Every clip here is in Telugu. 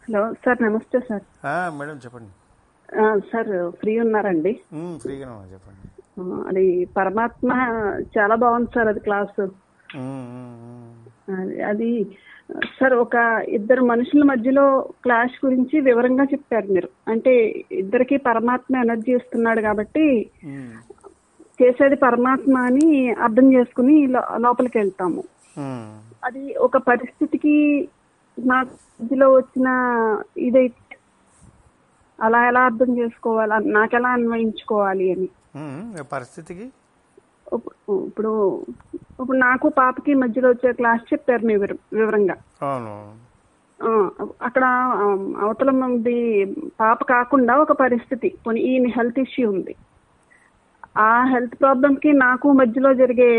హలో సార్ నమస్తే సార్ ఆ, మేడం చెప్పండి ఆ, సార్ ఫ్రీ ఉన్నారండి ఉమ్, ఫ్రీగానే ఉన్నా చెప్పండి ఆ, అది పరమాత్మ చాలా బాగుంది సార్ అది క్లాసు ఉమ్, ఉమ్, ఉమ్. అది- అది సార్ ఒక ఇద్దరు మనుషుల మధ్యలో క్లాష్ గురించి వివరంగా చెప్పారు మీరు అంటే ఇద్దరికి పరమాత్మ ఎనర్జీ ఇస్తున్నాడు కాబట్టి ఉమ్, చేసేది పరమాత్మ అని అర్థం చేసుకుని లో- లోపలికి వెళ్తాము ఉమ్. అది ఒక పరిస్థితికి నా మధ్యలో వచ్చిన ఇదైతే అలా ఎలా అర్థం చేసుకోవాలి అన్- నాకెలా అన్వయించుకోవాలి అని ఉమ్, ఏ పరిస్థితికి ఇప్పు- ఇప్పుడు ఇప్పుడు నాకు పాపకి మధ్యలో వచ్చే క్లాస్ చెప్పారు మీ వివర- వివరంగా అవును ఆ, అక్కడ ఆ, అవతల మంది పాప కాకుండా ఒక పరిస్థితి పోనీ ఈ హెల్త్ ఇష్యూ ఉంది ఆ హెల్త్ ప్రాబ్లమ్ కి నాకు మధ్యలో జరిగే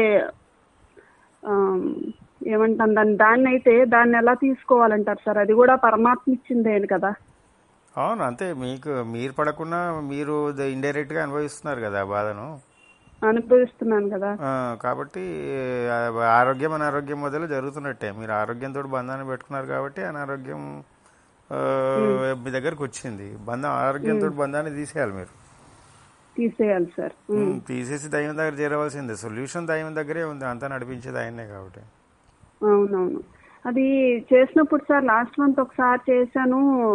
ఆ, ఏమంటాను దాన్ని దాన్ని అయితే దాన్ని ఎలా తీసుకోవాలంటారు సార్ అది కూడా పరమాత్మ ఇచ్చిందే కదా అవును అంతే మీకు మీరు పడకుండా మీరు ఇండైరెక్ట్ గా అనుభవిస్తున్నారు కదా ఆ బాధను అనుభవిస్తున్నాను కదా ఆ, కాబట్టి ఆ, ఆరోగ్యం అనారోగ్యం మొదలు జరుగుతున్నట్టే మీరు ఆరోగ్యంతో బంధాన్ని పెట్టుకున్నారు కాబట్టి అనారోగ్యం ఆ, మీ దగ్గరకు వచ్చింది బంధం ఆరోగ్యంతో బంధాన్ని తీసేయాలి మీరు తీసేయాలి సార్ ఉమ్, తీసేసి దైవం దగ్గర చేరవలసిందే సొల్యూషన్ దైవం దగ్గరే ఉంది అంతా నడిపించేది ఆయనే కాబట్టి అవునవును అది చేసినప్పుడు సార్ లాస్ట్ మంత్ ఒకసారి చేశాను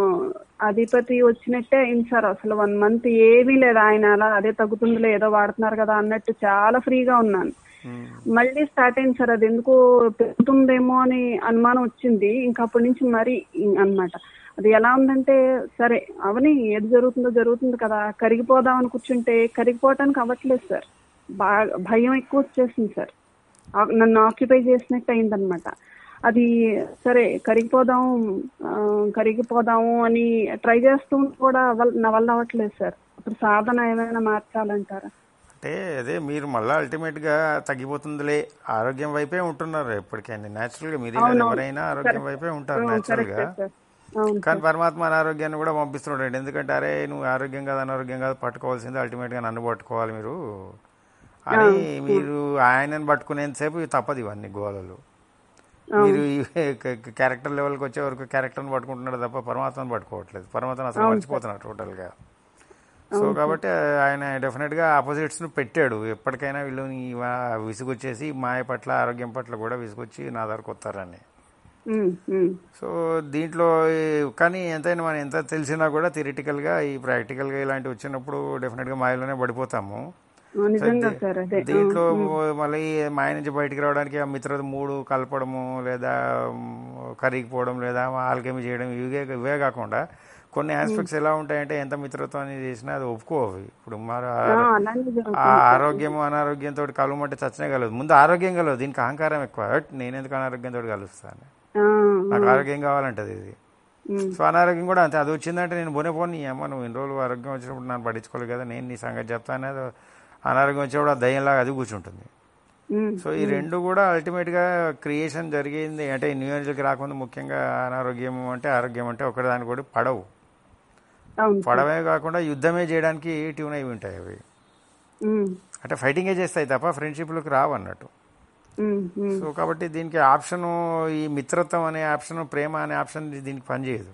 అధిపతి వచ్చినట్టే అయింది సార్ అసలు వన్ మంత్ ఏమీ లేదు ఆయన అలా అదే తగ్గుతుందిలే ఏదో వాడుతున్నారు కదా అన్నట్టు చాలా ఫ్రీగా ఉన్నాను ఉమ్, మళ్ళీ స్టార్ట్ అయింది సార్ అది ఎందుకో పెరుగుతుందేమో అని అనుమానం వచ్చింది ఇంకా అప్పటి నుంచి మరీ అన్నమాట అది ఎలా ఉందంటే సరే అవని ఏది జరుగుతుందో జరుగుతుంది కదా కరిగిపోదాం అని కూర్చుంటే కరిగిపోవటానికి అవ్వట్లేదు సార్ బాగా భయం ఎక్కువ వచ్చేసింది సార్ ఆ- నన్ను ఆక్యుపై చేసినట్టు అయిందనమాట అది సరే కరిగిపోదాం ఆ, కరిగిపోదాము అని ట్రై చేస్తూ కూడా అవ్వ- నా వల్ల అవ్వట్లేదు సార్ ఇప్పుడు సాధన ఏమైనా మార్చాలంటారా అంటే అదే మీరు మళ్ళీ అల్టిమేట్ గా తగ్గిపోతుందిలే ఆరోగ్యం వైపే ఉంటున్నారు ఎప్పటికైనా న్యాచురల్ గా మీరు అవునవును. ఎవరైనా ఆరోగ్యం వైపే ఉంటారు అవును, న్యాచురల్ గా కరెక్టే సార్ అవును కానీ పరమాత్మ అనారోగ్యాన్ని కూడా పంపిస్తున్నాడు ఎందుకంటే అరే నువ్వు ఆరోగ్యం కాదు అనారోగ్యం కాదు పట్టుకోవాల్సింది అల్టిమేట్ గా నన్ను పట్టుకోవాలి మీరు అని మీరు ఆయనను పట్టుకునేంతసేపు ఇవి తప్పదు ఇవన్నీ గోలలు మీరు క్యారెక్టర్ లెవెల్కి వచ్చే వరకు క్యారెక్టర్ని పట్టుకుంటున్నాడు తప్ప పరమాత్మను పట్టుకోవట్లేదు పరమాత్మ అసలు మర్చిపోతున్నాడు టోటల్ గా సో కాబట్టి ఆయన డెఫినెట్ గా ఆపోజిట్స్ ను పెట్టాడు ఎప్పటికైనా వీళ్ళు విసుగొచ్చేసి మాయ పట్ల ఆరోగ్యం పట్ల కూడా విసుగొచ్చి నా దగ్గరకు వస్తారని ఉమ్, ఉమ్. సో దీంట్లో ఈ- కానీ ఎంతైనా మనం ఎంత తెలిసినా కూడా థియరిటికల్ గా ఈ ప్రాక్టికల్ గా ఇలాంటివి వచ్చినప్పుడు డెఫినెట్ గా మాయలోనే పడిపోతాము ఆ, నిజంగా సార్ అదే దీంట్లో మళ్ళీ మాయ నుంచి బయటికి రావడానికి ఆ మిత్రత మూడు కలపడము లేదా మ్, కరిగిపోవడం లేదా ఆల్కెమీ చేయడం ఇవే ఇవే కాకుండా కొన్ని ఆస్పెక్ట్స్ ఎలా ఉంటాయంటే ఎంత మిత్రత్వం చేసినా అది ఒప్పుకోవు ఇప్పుడు మరి ఆ, అలానే జరుగుతుంది. ఆ ఆరోగ్యము అనారోగ్యంతో కలవమంటే చచ్చినా కలవదు ముందు ఆరోగ్యం కలవదు దీనికి అహంకారం ఎక్కువ "హట్, నేను ఎందుకు అనారోగ్యంతో కలుస్తాను ఆ, నాకు ఆరోగ్యం కావాలంటది ఇది ఉమ్, సో అనారోగ్యం కూడా అంతే అది వచ్చిందంటే నేను పోనే పోనీ అమ్మ నువ్వు ఇన్ని రోజులు ఆరోగ్యం వచ్చినప్పుడు నన్ను పట్టించుకోలేదు కదా నేను నీ సంగతి చెప్తానే అనారోగ్యం వచ్చినప్పుడు ఆ దయ్యంలాగా అది కూర్చుంటుంది ఉమ్, సో ఈ రెండు కూడా అల్టిమేట్ గా క్రియేషన్ జరిగింది అంటే న్యూ ఇయర్కి రాకుండా ముఖ్యంగా అనారోగ్యం అంటే ఆరోగ్యం అంటే ఒకదాని కూడా పడవు అవును సార్. పడవే కాకుండా యుద్ధమే చేయడానికి ట్యూన్ అయి ఉంటాయి అవి ఉమ్, అంటే ఫైటింగే చేస్తాయి తప్ప ఫ్రెండ్షిప్లకు రావు అన్నట్టు ఉమ్, ఉమ్. సో కాబట్టి దీనికి ఆప్షన్ ఈ మిత్రత్వం అనే ఆప్షన్ ప్రేమ అనే ఆప్షన్ దీనికి పనిచేయదు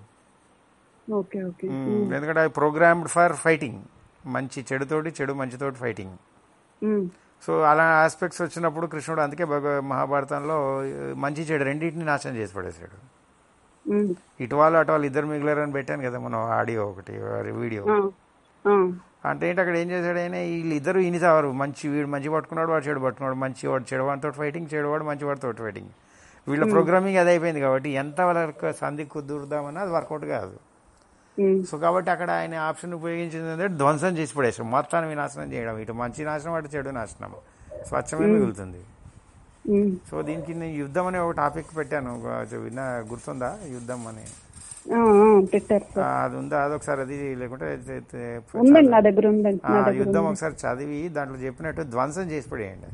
ఓకే ఓకే మ్మ్. ఎందుకంటే అది ప్రోగ్రామ్డ్ ఫర్ ఫైటింగ్ మంచి చెడుతోటి చెడు మంచితోటి ఫైటింగ్ ఉమ్, సో అలా ఆస్పెక్ట్స్ వచ్చినప్పుడు కృష్ణుడు అందుకే భగ మహాభారతంలో ఆ, మంచి చెడు రెండింటిని నాశనం చేసి పడేశాడు ఉమ్, ఇటు వాళ్ళు అటు వాళ్ళు ఇద్దరు మిగిలారని పెట్టాను కదా మనం ఆడియో ఒకటి వీడియో ఆ, ఆ, అంటే ఏంటి అక్కడ ఏం చేశాడు ఆయన వీళ్ళు ఇద్దరు ఈయన తావరు మంచి వీడు మంచి పట్టుకున్నాడు వాడు చెడు పట్టుకున్నాడు మంచి వాడు చెడు వాడితో ఫైటింగ్ చెడు వాడు మంచి వాడితో ఫైటింగ్ వీళ్ళ ప్రోగ్రామింగ్ అదే అయిపోయింది కాబట్టి ఎంత వరకు సంధి కుదురుదామన్నా అది వర్కౌట్ కాదు ఉమ్, సో కాబట్టి అక్కడ ఆయన ఆప్షన్ ఉపయోగించింది అంటే ధ్వంసం చేసి పడేసాం మొత్తాన్ని వినాశనం చేయడం ఇటు మంచి నాశనం అటు చెడు నాశనం స్వచ్ఛమే మిగులుతుంది ఉమ్. సో దీనికి నేను యుద్ధం అనే ఒక టాపిక్ పెట్టాను ఒక విన్నా గుర్తుందా యుద్ధం అని ఆ, ఆ, పెట్టారు ఆ, సార్ అది ఉందా అదొకసారి అది లేకుంటే అయితే- అయితే ఉందండి నా దగ్గర ఉందండి ఆ, నా దగ్గర యుద్ధం ఉంది. ఒకసారి చదివి దాంట్లో చెప్పినట్టు ధ్వంసం చేసి పడేయండి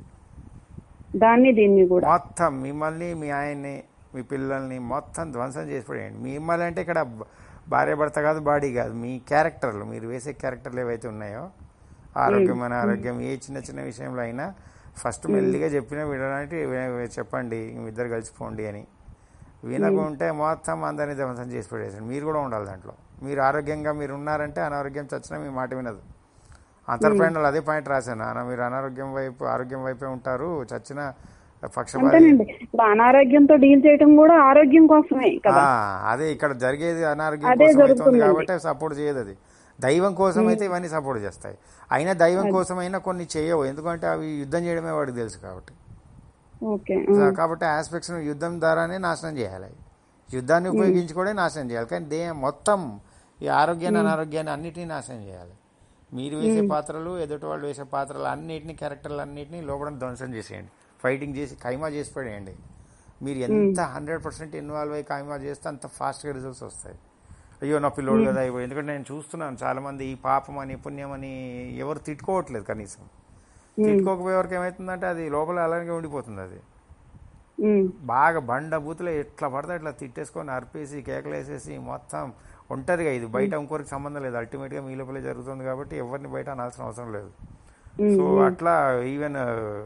దాన్ని దీన్ని కూడా మొత్తం మిమ్మల్ని మీ ఆయన్ని మీ పిల్లల్ని మొత్తం ధ్వంసం చేసి పడేయండి మిమ్మల్ని అంటే ఇక్కడ బ- భార్య భర్త కాదు బాడీ కాదు మీ క్యారెక్టర్లు మీరు వేసే క్యారెక్టర్లు ఏవైతే ఉన్నాయో ఆరోగ్యం మన ఆరోగ్యం ఏ చిన్న చిన్న విషయంలో అయినా ఫస్ట్ మెల్లిగా చెప్పిన వినడానికి వే- చెప్పండి మీ ఇద్దరు కలిసిపోండి అని వినకుంటే మొత్తం అందరినీ ధ్వంసం చేసి పడేసాడు మీరు కూడా ఉండాలి దాంట్లో మీరు ఆరోగ్యంగా మీరు ఉన్నారంటే అనారోగ్యం చచ్చినా మీ మాట వినదు అంతర్ప్రాణాలు అదే పాయింట్ రాశాను అన్న మీరు అనారోగ్యం వైపు ఆరోగ్యం వైపే ఉంటారు చచ్చిన పక్షపాతి అంతేనండి ఇప్పుడు అనారోగ్యంతో డీల్ చేయడం కూడా ఆరోగ్యం కోసమే కదా ఆ, అదే ఇక్కడ జరిగేది అనారోగ్యం అదే కోసం అవుతుంది జరుగుతుందండి. కాబట్టి సపోర్ట్ చేయదు అది దైవం కోసం అయితే ఇవన్నీ సపోర్ట్ చేస్తాయి అయినా దైవం కోసమైనా కొన్ని చేయవు ఎందుకంటే అవి యుద్ధం చేయడమే వాడికి తెలుసు కాబట్టి ఓకే సో కాబట్టి ఆస్పెక్ట్స్ యుద్ధం ద్వారానే నాశనం చేయాలి యుద్ధాన్ని ఉపయోగించి కూడా నాశనం చేయాలి కానీ దే మొత్తం ఈ ఆరోగ్యాన్ని అనారోగ్యాన్ని అన్నిటినీ నాశనం చేయాలి మీరు వేసే పాత్రలు ఎదుటి వాళ్ళు వేసే పాత్రలు అన్నిటిని క్యారెక్టర్లు అన్నిటిని లోపల ధ్వంసం చేసేయండి ఫైటింగ్ చేసి ఖైమా చేసి పడేయండి మీరు ఎంత హండ్రెడ్ పర్సెంట్ ఇన్వాల్వ్ అయ్యి ఖైమా చేస్తే అంత ఫాస్ట్గా రిజల్ట్స్ వస్తాయి అయ్యో నా పిల్లోడు కదా అయిపోయి ఎందుకంటే నేను చూస్తున్నాను చాలా మంది ఈ పాపం అని పుణ్యం అని ఎవరు తిట్టుకోవట్లేదు కనీసం తిట్టుకోకపోయేవరకు ఏమవుతుందంటే అది లోపల అలాగే ఉండిపోతుంది అది ఉమ్, బాగా బండ బూతులు ఎట్లా పడితే అట్లా తిట్టేసుకొని అర్పేసి కేకలేసేసి మొత్తం ఒంటరిగా ఇది బయట ఇంకోరికి సంబంధం లేదు అల్టిమేట్గా మీ లోపలే జరుగుతుంది కాబట్టి ఎవరిని బయట అనాల్సిన అవసరం లేదు సో అట్లా ఈవెన్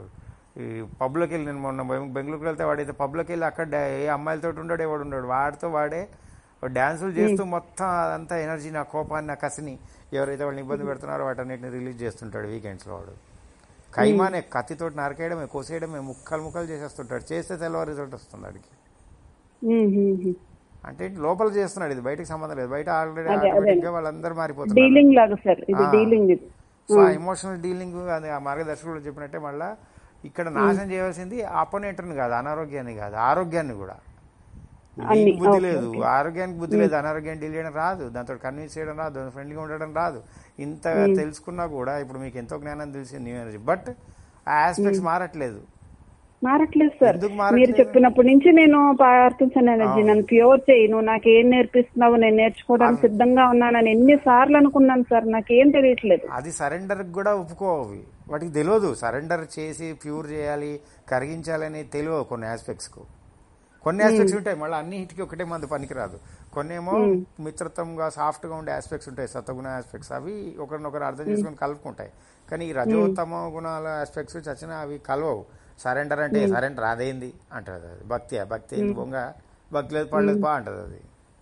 ఈ పబ్లోకి వెళ్ళి నేను మొన్న బెంగ- బెంగళూరుకి వెళ్తే వాడైతే పబ్లోకి వెళ్ళి అక్కడ డా- ఏ అమ్మాయిలతో ఉండడు ఎవడు ఉండడు వాడితో వాడే డ్యాన్సులు చేస్తూ మొత్తం అదంతా ఎనర్జీ నా కోపాన్ని నా కసిని ఎవరైతే వాళ్ళని ఇబ్బంది పెడుతున్నారో వాటన్నిటిని రిలీజ్ చేస్తుంటాడు వీకెండ్స్లో వాడు కైమానే కత్తితోటి నరకేయడమే కోసేయడమే ముక్కలు ముక్కలు చేసేస్తుంటాడు చేస్తే తెల్లవారు రిజల్ట్ వస్తుంది వాడికి ఉమ్, ఉమ్, ఉమ్. అంటే లోపల చేస్తున్నాడు ఇది బయటకు సంబంధం లేదు బయట ఆల్రెడీ అదే, ఆటోమేటిక్ గా వాళ్ళందరూ మారిపోతున్నారు డీలింగ్ లాగా సార్ ఇది ఆ. డీలింగ్ ఇది సో ఆ ఎమోషనల్ డీలింగ్ అది ఆ మార్గదర్శకులు చెప్పినట్టే మళ్ళా ఇక్కడ నాశనం చేయవలసింది అపోనెంట్ని కాదు అనారోగ్యాన్ని కాదు ఆరోగ్యాన్ని కూడా అన్ని, నీకు బుద్ధి ఓకే, లేదు ఓకే. ఆరోగ్యానికి బుద్ధి లేదు అనారోగ్యాన్ని డీల్ చేయడం రాదు దాంతో కన్విన్స్ చేయడం రాదు ఫ్రెండ్లీగా ఉండడం రాదు ఇంత తెలుసుకున్నా కూడా ఇప్పుడు మీకు ఎంతో జ్ఞానం తెలిసింది న్యూ ఎనర్జీ బట్ ఆ ఆస్పెక్ట్స్ మారట్లేదు మారట్లేదు సార్ ఎందుకు మీరు మారట్లేదు? చెప్పినప్పటి నుంచి నేను పార్థించాను ఎనర్జీ నన్ను ప్యూర్ చేయి నువ్వు నాకేం నేర్పిస్తున్నావు నేను నేర్చుకోవడానికి సిద్ధంగా ఉన్నానని ఎన్ని సార్లు అనుకున్నాను సార్ నాకేం తెలియట్లేదు అది సరెండర్ కూడా ఒప్పుకోవి వాటికి తెలియదు సరెండర్ చేసి ప్యూర్ చేయాలి కరిగించాలని తెలియదు కొన్ని ఆస్పెక్ట్స్కు కొన్ని ఆస్పెక్ట్స్ ఉంటాయి మళ్ళీ అన్నిటికీ ఒకటే మంది పనికిరాదు కొన్ని ఏమో మిత్రత్వంగా సాఫ్ట్గా ఉండే ఆస్పెక్ట్స్ ఉంటాయి సత్వగుణ ఆస్పెక్ట్స్ అవి ఒకరినొకరు అర్థం చేసుకొని కలుపుకుంటాయి కానీ ఈ రజోత్తమ గుణాల ఆస్పెక్ట్స్ చచ్చిన అవి కలవవు సరెండర్ అంటే సరెండర్ అదేంది అంటది అది భక్తి భక్తి ఏంది బొంగ భక్తి లేదు పడలేదు బా అంటది అది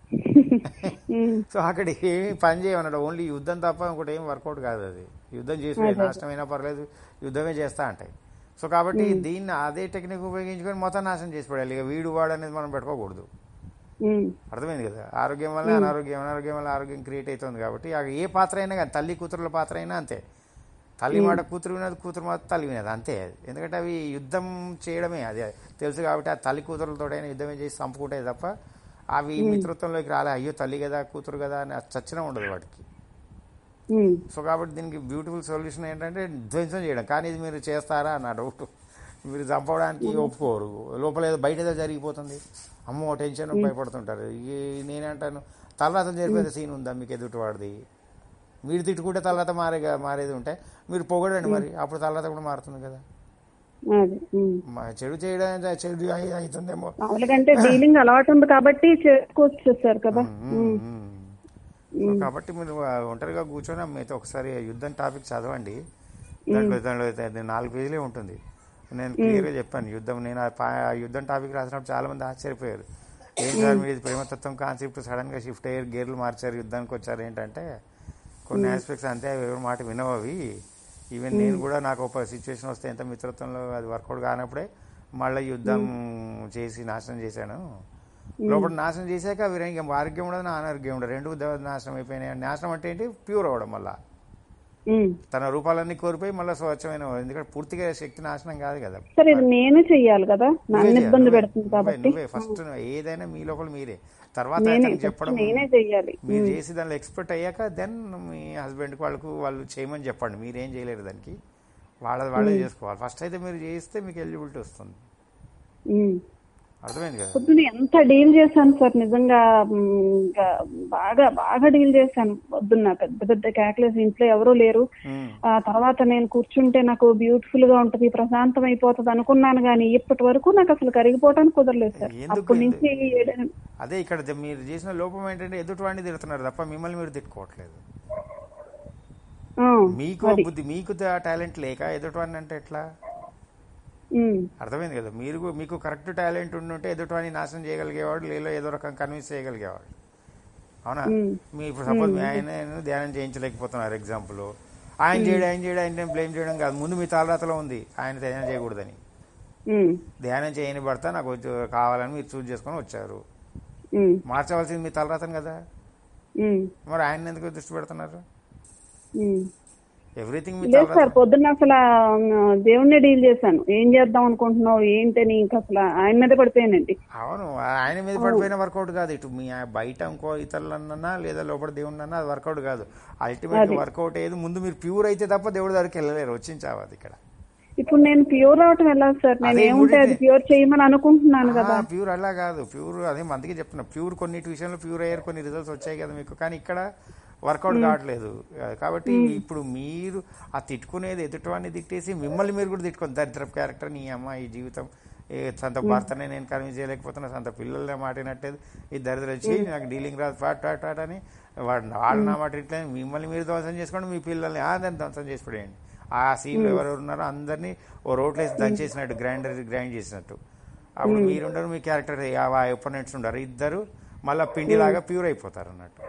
ఉమ్, సో అక్కడ ఏమి పని చేయమన్నాడు ఓన్లీ యుద్ధం తప్ప ఇంకోటి ఏం వర్కౌట్ కాదు అది యుద్ధం చేసి నాశనమైనా పర్లేదు యుద్ధమే చేస్తా అంటాయి సో కాబట్టి దీన్ని అదే టెక్నిక్ ఉపయోగించుకొని మొత్తం నాశనం చేసి పడాలి ఇక వీడు వాడు అనేది మనం పెట్టుకోకూడదు ఉమ్, అర్థమైంది కదా ఆరోగ్యం వల్ల అనారోగ్యం అనారోగ్యం వల్ల ఆరోగ్యం క్రియేట్ అవుతుంది కాబట్టి ఆ ఏ పాత్ర అయినా కానీ తల్లి కూతురుల పాత్ర అయినా అంతే తల్లి మాట కూతురు వినదు కూతురు మాట తల్లి వినదు అంతే అది ఎందుకంటే అవి యుద్ధం చేయడమే అది తెలుసు కాబట్టి ఆ తల్లి కూతురులతోటైనా యుద్ధమే చేసి చంపుకుంటాయి తప్ప అవి మిత్రత్వంలోకి రాలే అయ్యో తల్లి కదా కూతురు కదా అని చచ్చిన ఉండదు వాటికి ఉమ్, సో కాబట్టి దీనికి బ్యూటిఫుల్ సొల్యూషన్ ఏంటంటే ధ్వంసం చేయడం కానీ ఇది మీరు చేస్తారా అన్న డౌట్ మీరు చంపడానికి ఒప్పుకోరు లోపల ఏదో బయట ఏదో జరిగిపోతుంది అమ్మో టెన్షన్ భయపడుతుంటారు ఈ నేనంటాను తర్వాత జరిపేది సీన్ ఉందా మీకు ఎదుటి వాడిది మీరు తిట్టుకుంటే తర్వాత మారే మారేది ఉంటే మీరు పొగడండి మరి అప్పుడు తర్వాత కూడా మారుతుంది కదా అదే ఉమ్. మా చెడు చేయడం చెడు అయి- అవుతుందేమో మామూలుగా అంటే డీలింగ్ అలవాటు ఉంది కాబట్టి చేసుకోవచ్చు సార్ కదా మ్మ్, మ్మ్. సో కాబట్టి మీరు ఆ, ఒంటరిగా కూర్చొని మీతో ఒకసారి యుద్ధం టాపిక్ చదవండి దాంట్లో దాంట్లో అయితే నాలుగు పేజీలే ఉంటుంది నేను క్లియర్గా చెప్పాను యుద్ధం నేను ఆ పా- ఆ యుద్ధం టాపిక్ రాసినప్పుడు చాలా మంది ఆశ్చర్యపోయారు ఏం సార్ మీరు ఇది ప్రేమతత్వం కాన్సెప్ట్ సడన్ గా షిఫ్ట్ అయ్యారు గేర్లు మార్చారు యుద్ధానికి వచ్చారు ఏంటంటే కొన్ని ఆస్పెక్ట్స్ అంతే అవి ఎవరి మాట వినవు అవి ఈవెన్ నేను కూడా నాకు ఒక సిచ్యువేషన్ వస్తే ఎంత మిత్రత్వంలో అది వర్కౌట్ కానప్పుడే మళ్ళీ యుద్ధం చేసి నాశనం చేశాను లోపల నాశనం చేశాక అవి ఇంకా ఆరోగ్యం ఉండదు నా అనారోగ్యం ఉండదు రెండు ద- నాశనం అయిపోయినాయి నాశనం అంటే ఏంటి ప్యూర్ అవ్వడం మళ్ళా ఉమ్. తన రూపాలన్నీ కోల్పోయి మళ్ళీ స్వచ్ఛమైన ఎందుకంటే పూర్తిగా శక్తి నాశనం కాదు కదా సార్ ఇది నేనే చెయ్యాలి కదా నువ్వే నన్ను చేయాలి, ఇబ్బంది నువ్వే, పెడుతుంది నువ్వే, కాబట్టి నువ్వే ఫస్ట్ ఏదైనా మీ లోపల మీరే తర్వాత నేనే అతనికి first చెప్పడం నేనే చెయ్యాలి మీరు చేసి దానిలో ఎక్స్పర్ట్ అయ్యాక దెన్ మీ హస్బెండ్కి వాళ్ళకు వాళ్ళు చేయమని చెప్పండి మీరేం చేయలేరు దానికి వాళ్ళది వాళ్ళే చేసుకోవాలి ఫస్ట్ అయితే మీరు చేస్తే మీకు ఎలిజిబిలిటీ వస్తుంది ఉమ్. అర్థమైంది కదా పొద్దున ఎంత డీల్ చేశాను సార్ నిజంగా మ్, ఇంకా బాగా బాగా డీల్ చేశాను పొద్దున్న పెద్ద పెద్ద క్యాక్లెస్ ఇంట్లో ఎవరూ లేరు ఉమ్. ఆ తర్వాత నేను కూర్చుంటే నాకు బ్యూటిఫుల్ గా ఉంటది ప్రశాంతం అయిపోతుంది అనుకున్నాను కానీ ఇప్పటి వరకు నాకు అసలు కరిగిపోవడానికి కుదరలేదు సార్ ఎందుకు? అప్పటి నుంచి ఏడ- అదే ఇక్కడ ద- మీరు చేసిన లోపం ఏంటంటే ఎదుటి వాడిని తిడుతున్నారు తప్ప మిమ్మల్ని మీరు తిట్టుకోవట్లేదు ఆ, మీకు ఆ బుద్ధి మీకు టాలెంట్ లేక ఎదుటి వాడిని అంటే ఎట్లా ఉమ్, అర్థమైంది కదా మీరు గు- మీకు కరెక్ట్ టాలెంట్ ఉండుంటే ఎదుటివాడిని నాశనం చేయగలిగేవాడు లేదో ఏదో రకం కన్విన్స్ చేయగలిగేవాడు అవునా మ్మ్. మీ ఇప్పుడు సపోజ్ మీ ఆయన ధ్యానం చేయించలేకపోతున్నారు ఎగ్జాంపుల్ ఆయన చేయడం ఆయన చేయడం ఆయన బ్లేమ్ చేయడం కాదు ముందు మీ తలరాతలో ఉంది ఆయన ధ్యానం చేయకూడదని ఉమ్, ధ్యానం చేయని భర్త నాకు వచ్చి- కావాలని మీరు చూజ్ చేసుకొని వచ్చారు ఉమ్, మార్చవలసింది మీ తలరాతను కదా ఉమ్, మరి ఆయన ఎందుకు దృష్టి పెడుతున్నారు ఉమ్. ఎవ్రీథింగ్ మీ లేదు తలరాత సార్ పొద్దున్న అసలు ఆ, దేవుణ్ణి డీల్ చేశాను ఏం చేద్దాం అనుకుంటున్నావు ఏంటని ఇంకా అసలు ఆయన మీద పడిపోయానండి అవును ఆయన మీద పడిపోయిన వర్కౌట్ కాదు ఇటు మీ ఆ బయట ఇంకో ఇతరులన్నా లేదా లోపల దేవుడిని అది వర్కౌట్ కాదు అల్టిమేట్ వర్కౌట్ అయ్యేది ముందు మీరు ప్యూర్ అయితే తప్ప దేవుడి దగ్గరికి వెళ్ళలేరు వచ్చించావు ఇక్కడ ఇప్పుడు నేను ప్యూర్ అవటం ఎలా సార్ నేను అదే ఏముంటే అది గుడితే. ప్యూర్ చేయమని అనుకుంటున్నాను కదా ప్యూర్ అలా కాదు ప్యూర్ అదే మందికి చెప్తున్నా ప్యూర్ కొన్నిటి విషయంలో ప్యూర్ అయ్యారు కొన్ని రిజల్ట్స్ వచ్చాయి కదా మీకు కానీ ఇక్కడ వర్కౌట్ కావట్లేదు కాబట్టి ఇప్పుడు మీరు ఆ తిట్టుకునేది ఎదుటివాడిని తిట్టేసి మిమ్మల్ని మీరు కూడా తిట్టుకోండి దరిద్రపు క్యారెక్టర్ నీ అమ్మ ఈ జీవితం ఏ సొంత భర్తనే నేను కన్విన్స్ చేయలేకపోతున్నా సొంత పిల్లలనే మాటినట్టేది ఈ దరిద్రం వచ్చి నాకు డీలింగ్ రాదు పాట్ పాట్ పాట్ అని వాడు వాళ్ళు నా మాట ఇట్లా మిమ్మల్ని మీరు ధ్వంసం చేసుకోండి మీ పిల్లల్ని అందరిని ధ్వంసం చేసి పడేయండి ఆ సీన్లో ఎవరెవరు ఉన్నారో అందరినీ ఓ రోడ్లు వేసి దంచేసినట్టు గ్రైండర్ గ్రైండ్ చేసినట్టు అప్పుడు మీరుండరు మీ క్యారెక్టర్ ఆ ఒపోనెంట్స్ ఉండరు ఇద్దరు మళ్ళీ పిండిలాగా ప్యూర్ అయిపోతారు అన్నట్టు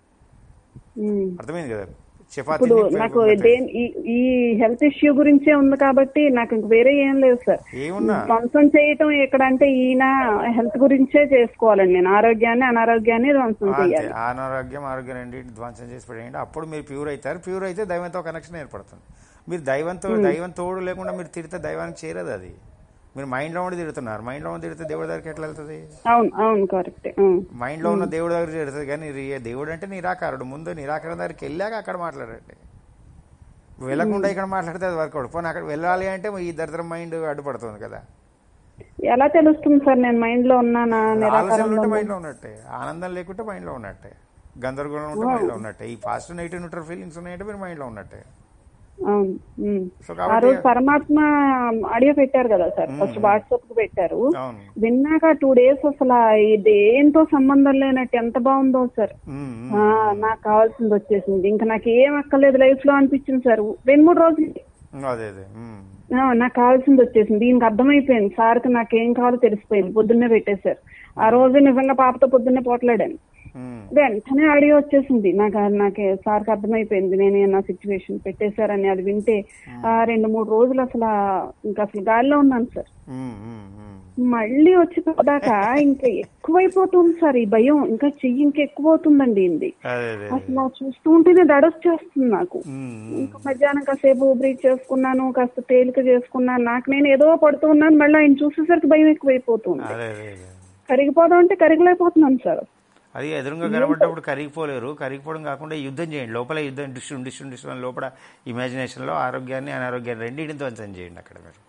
ఉమ్. అర్థమైంది కదా ఇప్పుడు నాకు చపాతీ దేని ఈ- ఈ హెల్త్ ఇష్యూ గురించే ఉంది కాబట్టి నాకు ఇంక వేరే ఏం లేదు సార్ ఏమున్నా ధ్వంసం చేయటం ఇక్కడ అంటే ఈయన హెల్త్ గురించే చేసుకోవాలండి నేను ఆరోగ్యాన్ని అనారోగ్యాన్ని ధ్వంసం అంతే చేయాలి అనారోగ్యం ఆరోగ్యం రెండింటి ధ్వంసం చేసి పడేయండి అప్పుడు మీరు ప్యూర్ అవుతారు ప్యూర్ అయితే దైవంతో కనెక్షన్ ఏర్పడుతుంది మీరు దైవంతో దైవం తోడు లేకుండా మీరు తిడితే దైవానికి చేరదు అది మీరు మైండ్లో ఉండి తిడుతున్నారు మైండ్లో ఉండి తిడితే దేవుడి దగ్గరికి ఎట్లా వెళ్తుంది అవును అవును కరెక్ట్ మైండ్లో ఉన్న దేవుడి దగ్గర చేరుతుంది కానీ రి- దేవుడు అంటే నిరాకారుడు ముందు నిరాకరణ దగ్గరికి వెళ్ళాక అక్కడ మాట్లాడండి వెళ్ళకుండా ఇక్కడ మాట్లాడితే అది వర్కౌట్ పోనీ అక్కడ వెళ్ళాలి అంటే ఈ దరిద్రం మైండ్ అడ్డుపడుతుంది కదా ఎలా తెలుస్తుంది సార్ నేను మైండ్ లో ఉన్నానా ఆలోచనలు నిరాకారంలో ఉంటే మైండ్లో ఉన్నట్టే ఆనందం లేకుంటే మైండ్లో ఉన్నట్టే గందరగోళం ఉంటే మైండ్లో ఉన్నట్టే ఈ పాజిటివ్ నెగిటివ్ న్యూట్రల్ ఫీలింగ్స్ ఉన్నాయంటే మీరు మైండ్లో ఉన్నట్టే అవును ఉమ్. సో ఆ కాబట్టి రోజు పరమాత్మ ఆడియో పెట్టారు కదా సార్ ఫస్ట్ వాట్సాప్ కు పెట్టారు అవును విన్నాక టూ డేస్ అసలు ఇది ఏంతో సంబంధం లేనట్టు ఎంత బాగుందో సార్ ఉమ్, ఉమ్. ఆ, నాకు కావాల్సింది వచ్చేసింది ఇంకా నాకు ఏం అక్కర్లేదు లైఫ్ లో అనిపించింది సార్ రెండు మూడు రోజులు అదే అదే ఉమ్. ఆ, నాకు కావాల్సింది వచ్చేసింది దీనికి అర్థమైపోయింది సార్కి నాకు ఏం కావాలో తెలిసిపోయింది పొద్దున్నే పెట్టేశారు ఆ రోజు నిజంగా పాపతో పొద్దున్నే పోట్లాడాను ఉమ్. వెంటనే ఆడియో వచ్చేసింది నాకు నాకు సార్కి అర్థమైపోయింది నేను నా సిచ్యువేషన్ పెట్టేశారని అది వింటే ఆ రెండు మూడు రోజులు అసలు ఇంకా అసలు గాలిలో ఉన్నాను సార్ ఉమ్, ఉమ్, ఉమ్. మళ్ళీ వచ్చి పడ్డాక ఇంకా ఎక్కువైపోతుంది సార్ ఈ భయం ఇంకా చెయ్యి ఇంకా ఎక్కువ అవుతుందండి ఇది అదే అదే అసలు ఆ చూస్తూ ఉంటేనే దడొచ్చేస్తుంది నాకు ఉమ్, ఉమ్. ఇంకా మధ్యాహ్నం కాసేపు బ్రీత్ చేసుకున్నాను కాస్త తేలిక చేసుకున్నాను నాకు నేను ఏదో పడుతూ ఉన్నాను మళ్ళీ ఆయన చూసేసరికి భయం ఎక్కువైపోతుంది అదే అదే అదే కరిగిపోదాం అంటే కరిగలేకపోతున్నాను సార్ అది ఎదురుగా కనబడ్డప్పుడు కరిగిపోలేరు కరిగిపోవడం కాకుండా యుద్ధం చేయండి లోపల యుద్ధం డిస్ట్రిన్ డిస్ట్రిన్ డిస్ట్రిన్ లోపల ఇమాజినేషన్లో ఆరోగ్యాన్ని అనారోగ్యాన్ని రెండింటిని ధ్వంసం చేయండి అక్కడ మీరు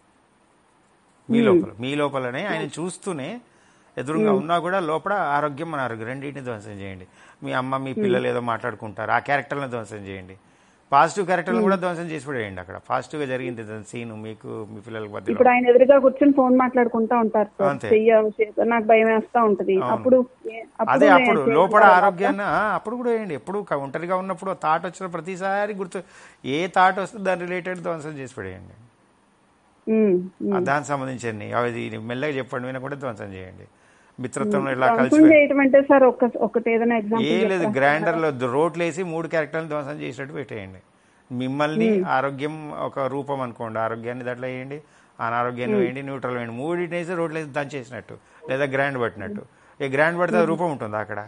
మీ లోపల మీ లోపలనే ఆయన చూస్తూనే ఎదురుగా ఉన్నా కూడా లోపల ఆరోగ్యం అనారోగ్యం రెండింటిని ధ్వంసం చేయండి మీ అమ్మ మీ పిల్లలు ఏదో మాట్లాడుకుంటారు ఆ క్యారెక్టర్లను ధ్వంసం చేయండి పాజిటివ్ క్యారెక్టర్లను కూడా ధ్వంసం చేసి పడేయండి అక్కడ పాజిటివ్గా జరిగింది సీన్ మీకు మీ పిల్లల మధ్యలో ఇప్పుడు ఆయన ఎదురుగా కూర్చొని ఫోన్ మాట్లాడుకుంటా ఉంటారు సార్ అంతే. చెయ్య చేత నాకు భయం వేస్తా ఉంటది అప్పుడు ఏ- అదే నేను అప్పుడు చేసిన లోపల తర్వాత ఆరోగ్యాన్ని ఆ, అప్పుడు కూడా వేయండి ఎప్పుడు క- ఒంటరిగా ఉన్నప్పుడు థాట్ వచ్చిన ప్రతిసారి గుర్తు ఏ థాట్ వస్తే దాని రిలేటెడ్ ధ్వంసం చేసి పడేయండి ఉమ్, ఆ దానికి సంబంధించి అది మెల్లగా చెప్పండి వినకుండా ధ్వంసం చేయండి మిత్రత్వంలో ఇలా ధ్వంసం కలిసి చేయటం అంటే సార్ ఒక ఒకటి ఏదైనా ఏం ఎగ్జాంపుల్ లేదు గ్రైండర్లో రోట్లు వేసి మూడు క్యారెక్టర్లు ధ్వంసం చేసినట్టు పెట్టేయండి మిమ్మల్ని ఆరోగ్యం ఒక రూపం అనుకోండి ఆరోగ్యాన్ని దాంట్లో వేయండి అనారోగ్యాన్ని వేయండి న్యూట్రల్ వేయండి మూడింటిని వేసి రోట్లు వేసి దంచేసినట్టు లేదా గ్రైండ్ పట్టినట్టు ఈ గ్రైండ్ పడితే అది రూపం ఉంటుంది అక్కడ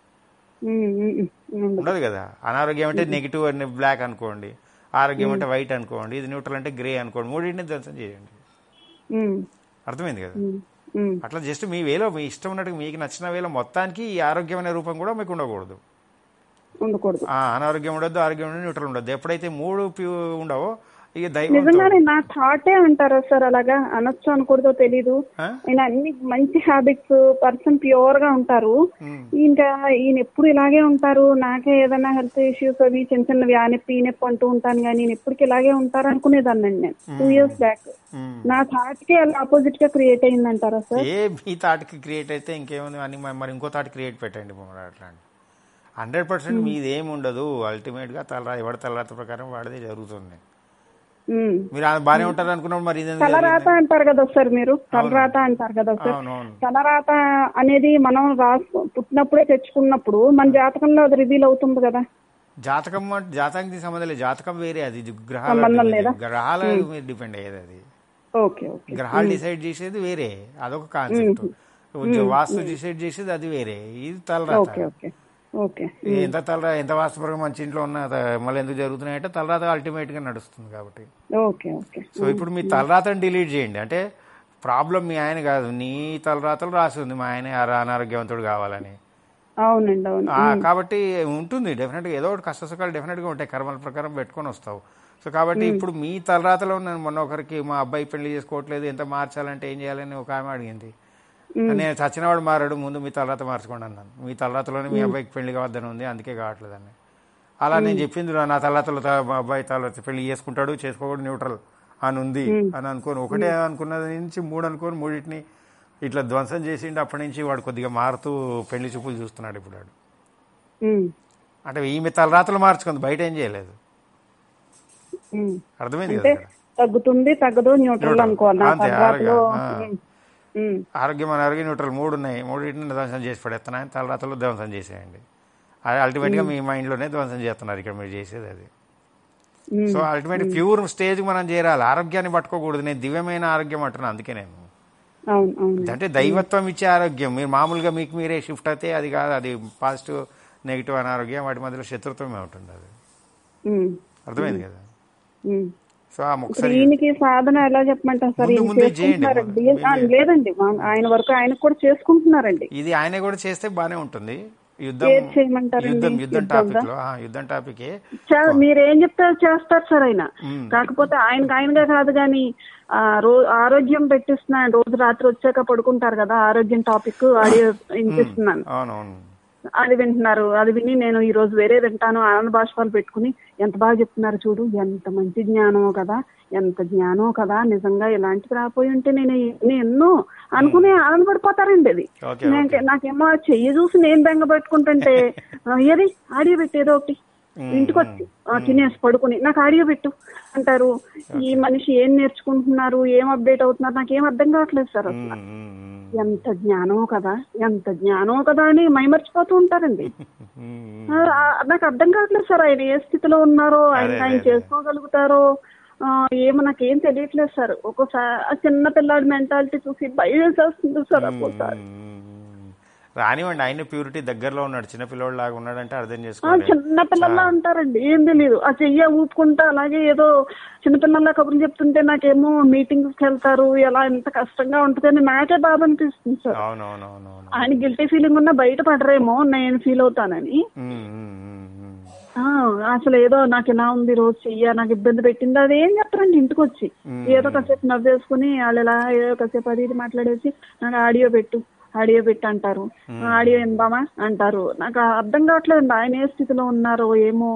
ఉండదు కదా అనారోగ్యం అంటే నెగిటివ్ అని బ్లాక్ అనుకోండి ఆరోగ్యం అంటే వైట్ అనుకోండి ఇది న్యూట్రల్ అంటే గ్రే అనుకోండి మూడింటిని ధ్వంసం చేయండి అర్థమైంది కదా అట్లా జస్ట్ మీ వేలో మీ ఇష్టం ఉన్నట్టు మీకు నచ్చిన వేలో మొత్తానికి ఈ ఆరోగ్యం అనే రూపం కూడా మీకు ఉండకూడదు ఉండకూడదు ఆ, అనారోగ్యం ఉండొద్దు ఆరోగ్యం ఉండదు న్యూట్రల్ ఉండదు ఎప్పుడైతే మూడు ప్యూ ఉండవో ఇక దైవంతో నిజంగానే నా థాటే అంటారా సార్ అలాగా అనొచ్చు అనకూడదో తెలీదు ఆ? ఆయన అన్ని మంచి హ్యాబిట్స్ పర్సన్ ప్యూర్ గా ఉంటారు ఉమ్. ఇంకా ఈయన ఎప్పుడు ఇలాగే ఉంటారు నాకే ఏదైనా హెల్త్ ఇష్యూస్ అవి చిన్న చిన్నవి ఆ నొప్పి ఈ నొప్పి అంటూ ఉంటాను కానీ నేను ఎప్పటికి ఇలాగే ఉంటారు అనుకునేదాన్ని నేను టూ ఇయర్స్ బ్యాక్ ఉమ్. నా థాట్ కి అలా ఆపోజిట్ గా క్రియేట్ అయిందంటారా సార్ ఏ మీ థాట్కి క్రియేట్ అయితే ఇంకేముంది అని మరి- మరి ఇంకో థాట్ క్రియేట్ పెట్టండి మరి అట్లాంటి హండ్రెడ్ పర్సెంట్ మీది ఏమి ఉండదు అల్టిమేట్గా తలరా ఎవరి తలరాత ప్రకారం వాడిదే జరుగుతుంది ఉమ్. మీరు ఆ బాగానే ఉంటారు అనుకున్నప్పుడు మరి ఇదేంది తలరాత అంటారు కదా సార్ మీరు తలరాత అంటారు కదా సార్ అవునవును తలరాత అనేది మనం రాసు పుట్టినప్పుడే తెచ్చుకున్నప్పుడు మన జాతకంలో అది రివీల్ అవుతుంది కదా జాతకం అంటే జాతకానికి సంబంధం లేదు జాతకం వేరే అది ఇది గ్రహాల సంబంధం లేదా? గ్రహాల మీద డిపెండ్ అయ్యేది అది ఓకే ఓకే గ్రహాలు డిసైడ్ చేసేది వేరే అదొక కాన్సెప్ట్ వాస్తు డిసైడ్ చేసేది అది వేరే ఇది తలరాత ఓకే ఓకే ఓకే ఎంత తలరా ఎంత వాస్తుపరంగా మంచి ఇంట్లో ఉన్న త- మళ్ళీ ఎందుకు జరుగుతున్నాయంటే తలరాత అల్టిమేట్ గా నడుస్తుంది కాబట్టి ఓకే ఓకే సో ఇప్పుడు మీ తలరాతను డిలీట్ చేయండి అంటే ప్రాబ్లం మీ ఆయన కాదు నీ తలరాతలు రాసి ఉంది మా ఆయన అర- అనారోగ్యవంతుడు కావాలని అవునండి అవును ఆ, కాబట్టి ఉంటుంది డెఫినెట్గా ఏదో ఒకటి కష్ట సుఖాలు డెఫినెట్గా ఉంటాయి కర్మల ప్రకారం పెట్టుకొని వస్తావు సో కాబట్టి ఇప్పుడు మీ తలరాతలో నేను మొన్న ఒకరికి మా అబ్బాయి పెళ్లి చేసుకోవట్లేదు ఎంత మార్చాలంటే ఏం చేయాలని ఒక ఆమె అడిగింది నేను చచ్చినవాడు మారాడు ముందు మీ తలరాత మార్చుకోండి అన్నాను మీ తలరాతలోనే మీ అబ్బాయికి పెళ్లి కావద్దని ఉంది అందుకే కావట్లేదని అలా నేను చెప్పింది రా, నా తలరాతలో త- మా అబ్బాయి తలరాత పెళ్లి చేసుకుంటాడు చేసుకోకూడదు న్యూట్రల్ అని ఉంది అని అనుకోని ఒకటే అనుకున్నది నుంచి మూడు అనుకోని మూడింటిని ఇట్లా ధ్వంసం చేసిండు అప్పటి నుంచి వాడు కొద్దిగా మారుతూ పెళ్లి చూపులు చూస్తున్నాడు ఇప్పుడు వాడు ఉమ్, అంటే ఈమె తలరాతలు మార్చుకుంది బయట ఏం చేయలేదు ఉమ్. అర్థమైంది అంటే కదా ఇక్కడ? తగ్గుతుంది తగ్గదు న్యూట్రల్ Neutral. అనుకోవాలి నా అంతే, తలరాతలో ఆరోగ్యం, ఆ. ఉమ్, ఉమ్, ఆరోగ్యం అనారోగ్యం న్యూట్రల్ మూడు ఉన్నాయి మూడింటిని ధ్వంసం చేసి పడేస్తున్నాయి తలరాతలు ధ్వంసం చేసేయండి అది అల్టిమేట్గా మీ మైండ్లోనే ధ్వంసం చేస్తున్నారు ఇక్కడ మీరు చేసేది అది um. So ultimate pure stage మనం చేరాలి ఆరోగ్యాన్ని పట్టుకోకూడదు నేను దివ్యమైన ఆరోగ్యం అంటున్నాను అందుకే నేను అవును అవును అంటే దైవత్వం ఇచ్చే ఆరోగ్యం మీరు మామూలుగా మీకు మీరే షిఫ్ట్ అయితే అది కాదు అది పాజిటివ్ నెగిటివ్ అనారోగ్యం వాటి మధ్యలో శత్రుత్వమే ఉంటుంది అది ఉమ్, అర్థమైంది కదా ఉమ్. సో ఆ ఇప్పుడు ఒకసారి ఈయనకి సాధన ఎలా చెప్పమంటారు సార్ ముందు ఈయన ముందే చేయండి. చేసుకుంటున్నారండి ముందు ఆ, లేదండి మా- ఆయన వరకు ఆయన కూడా చేసుకుంటున్నారండి ఇది ఆయన కూడా చేస్తే బానే ఉంటుంది యుద్ధం ఏది చేయమంటారండి? యుద్ధం యుద్ధం యుద్ధందా? టాపిక్ లో ఆ, యుద్ధం టాపికే చా- మీరేం చెప్తారో చేస్తారు సార్ ఆయన కాకపోతే ఆయనకి ఆయనగా కాదు కానీ ఆ రో ఆరోగ్యం పెట్టిస్తున్నాను రోజు రాత్రి వచ్చాక పడుకుంటారు కదా ఆరోగ్యం టాపిక్ ఆడియో వినిపిస్తున్నాను అవునవును అది వింటున్నారు అది విని నేను ఈ రోజు వేరే వింటాను ఆనంద భాషపాలు పెట్టుకుని ఎంత బాగా చెప్తున్నారు చూడు ఎంత మంచి జ్ఞానమో కదా ఎంత జ్ఞానమో కదా నిజంగా ఇలాంటివి రాపోయి ఉంటే నేను ఇన్ని ఎన్నో అనుకుని ఆనందపడిపోతారండి అది ఓకే నేను- నాకేమో ఆ చెయ్యి చూసి నేను బెంగ పెట్టుకుంటుంటే ఆ, ఏది ఆడియో పెట్టి ఏదో ఒకటి ఇంటికి వచ్చి ఆ, తినేసి పడుకుని నాకు ఆడియో పెట్టు అంటారు ఈ మనిషి ఏం నేర్చుకుంటున్నారు ఏం అప్డేట్ అవుతున్నారు నాకేం అర్థం కావట్లేదు సార్ అసలు ఉమ్, ఉమ్, ఉమ్. ఎంత జ్ఞానమో కదా ఎంత జ్ఞానమో కదా అని మైమర్చిపోతూ ఉంటారండి ఉమ్, ఆ, ఆ, నాకు అర్థం కావట్లేదు సార్ ఆయన ఏ స్థితిలో ఉన్నారో ఆయన అదే, ఆయన అదే. చేసుకోగలుగుతారో ఆ, ఏమో నాకేం తెలియట్లేదు సార్ ఒక్కోసారి ఆ చిన్న పిల్లాడి మెంటాలిటీ చూసి భయం వేసేస్తుంది సార్ ఒక్కోసారి ఉమ్, ఉమ్. రానివ్వండి ఆయన ప్యూరిటీ దగ్గరలో ఉన్నాడు చిన్న పిల్లోడు లాగా ఉన్నాడంటే అర్థం ఆ, చేసుకోండి చిన్న పిల్లల్లా ఉంటారండి ఏం తెలియదు ఆ చెయ్య ఊపుకుంటా అలాగే ఏదో చిన్నపిల్లల్లా కబుర్లు చెప్తుంటే నాకేమో మీటింగ్స్ వెళ్తారు ఎలా ఎంత కష్టంగా ఉంటుందని నాకే బాధ అనిపిస్తుంది సార్ అవునవునవునవును ఆయన గిల్టీ ఫీలింగ్ ఉన్నా బయట పడరేమో నేను ఫీల్ అవుతానని ఉమ్, ఉమ్, ఉమ్, ఉమ్. ఆ, అసలు ఏదో నాకు ఇలా ఉంది రోజు చెయ్య నాకు ఇబ్బంది పెట్టింది అది ఏం చెప్తారండి ఇంటికి వచ్చి ఏదో కాసేపు నవ్వేసుకుని వాళ్ళు ఇలా ఏదో కాసేపు అది ఇది మాట్లాడేసి నాకు ఆడియో పెట్టు ఆడియో పెట్టు అంటారు ఆడియో ఇందామా అంటారు నాకు అర్థం కావట్లేదు ఆయన ఏ స్థితిలో ఉన్నారో ఏమో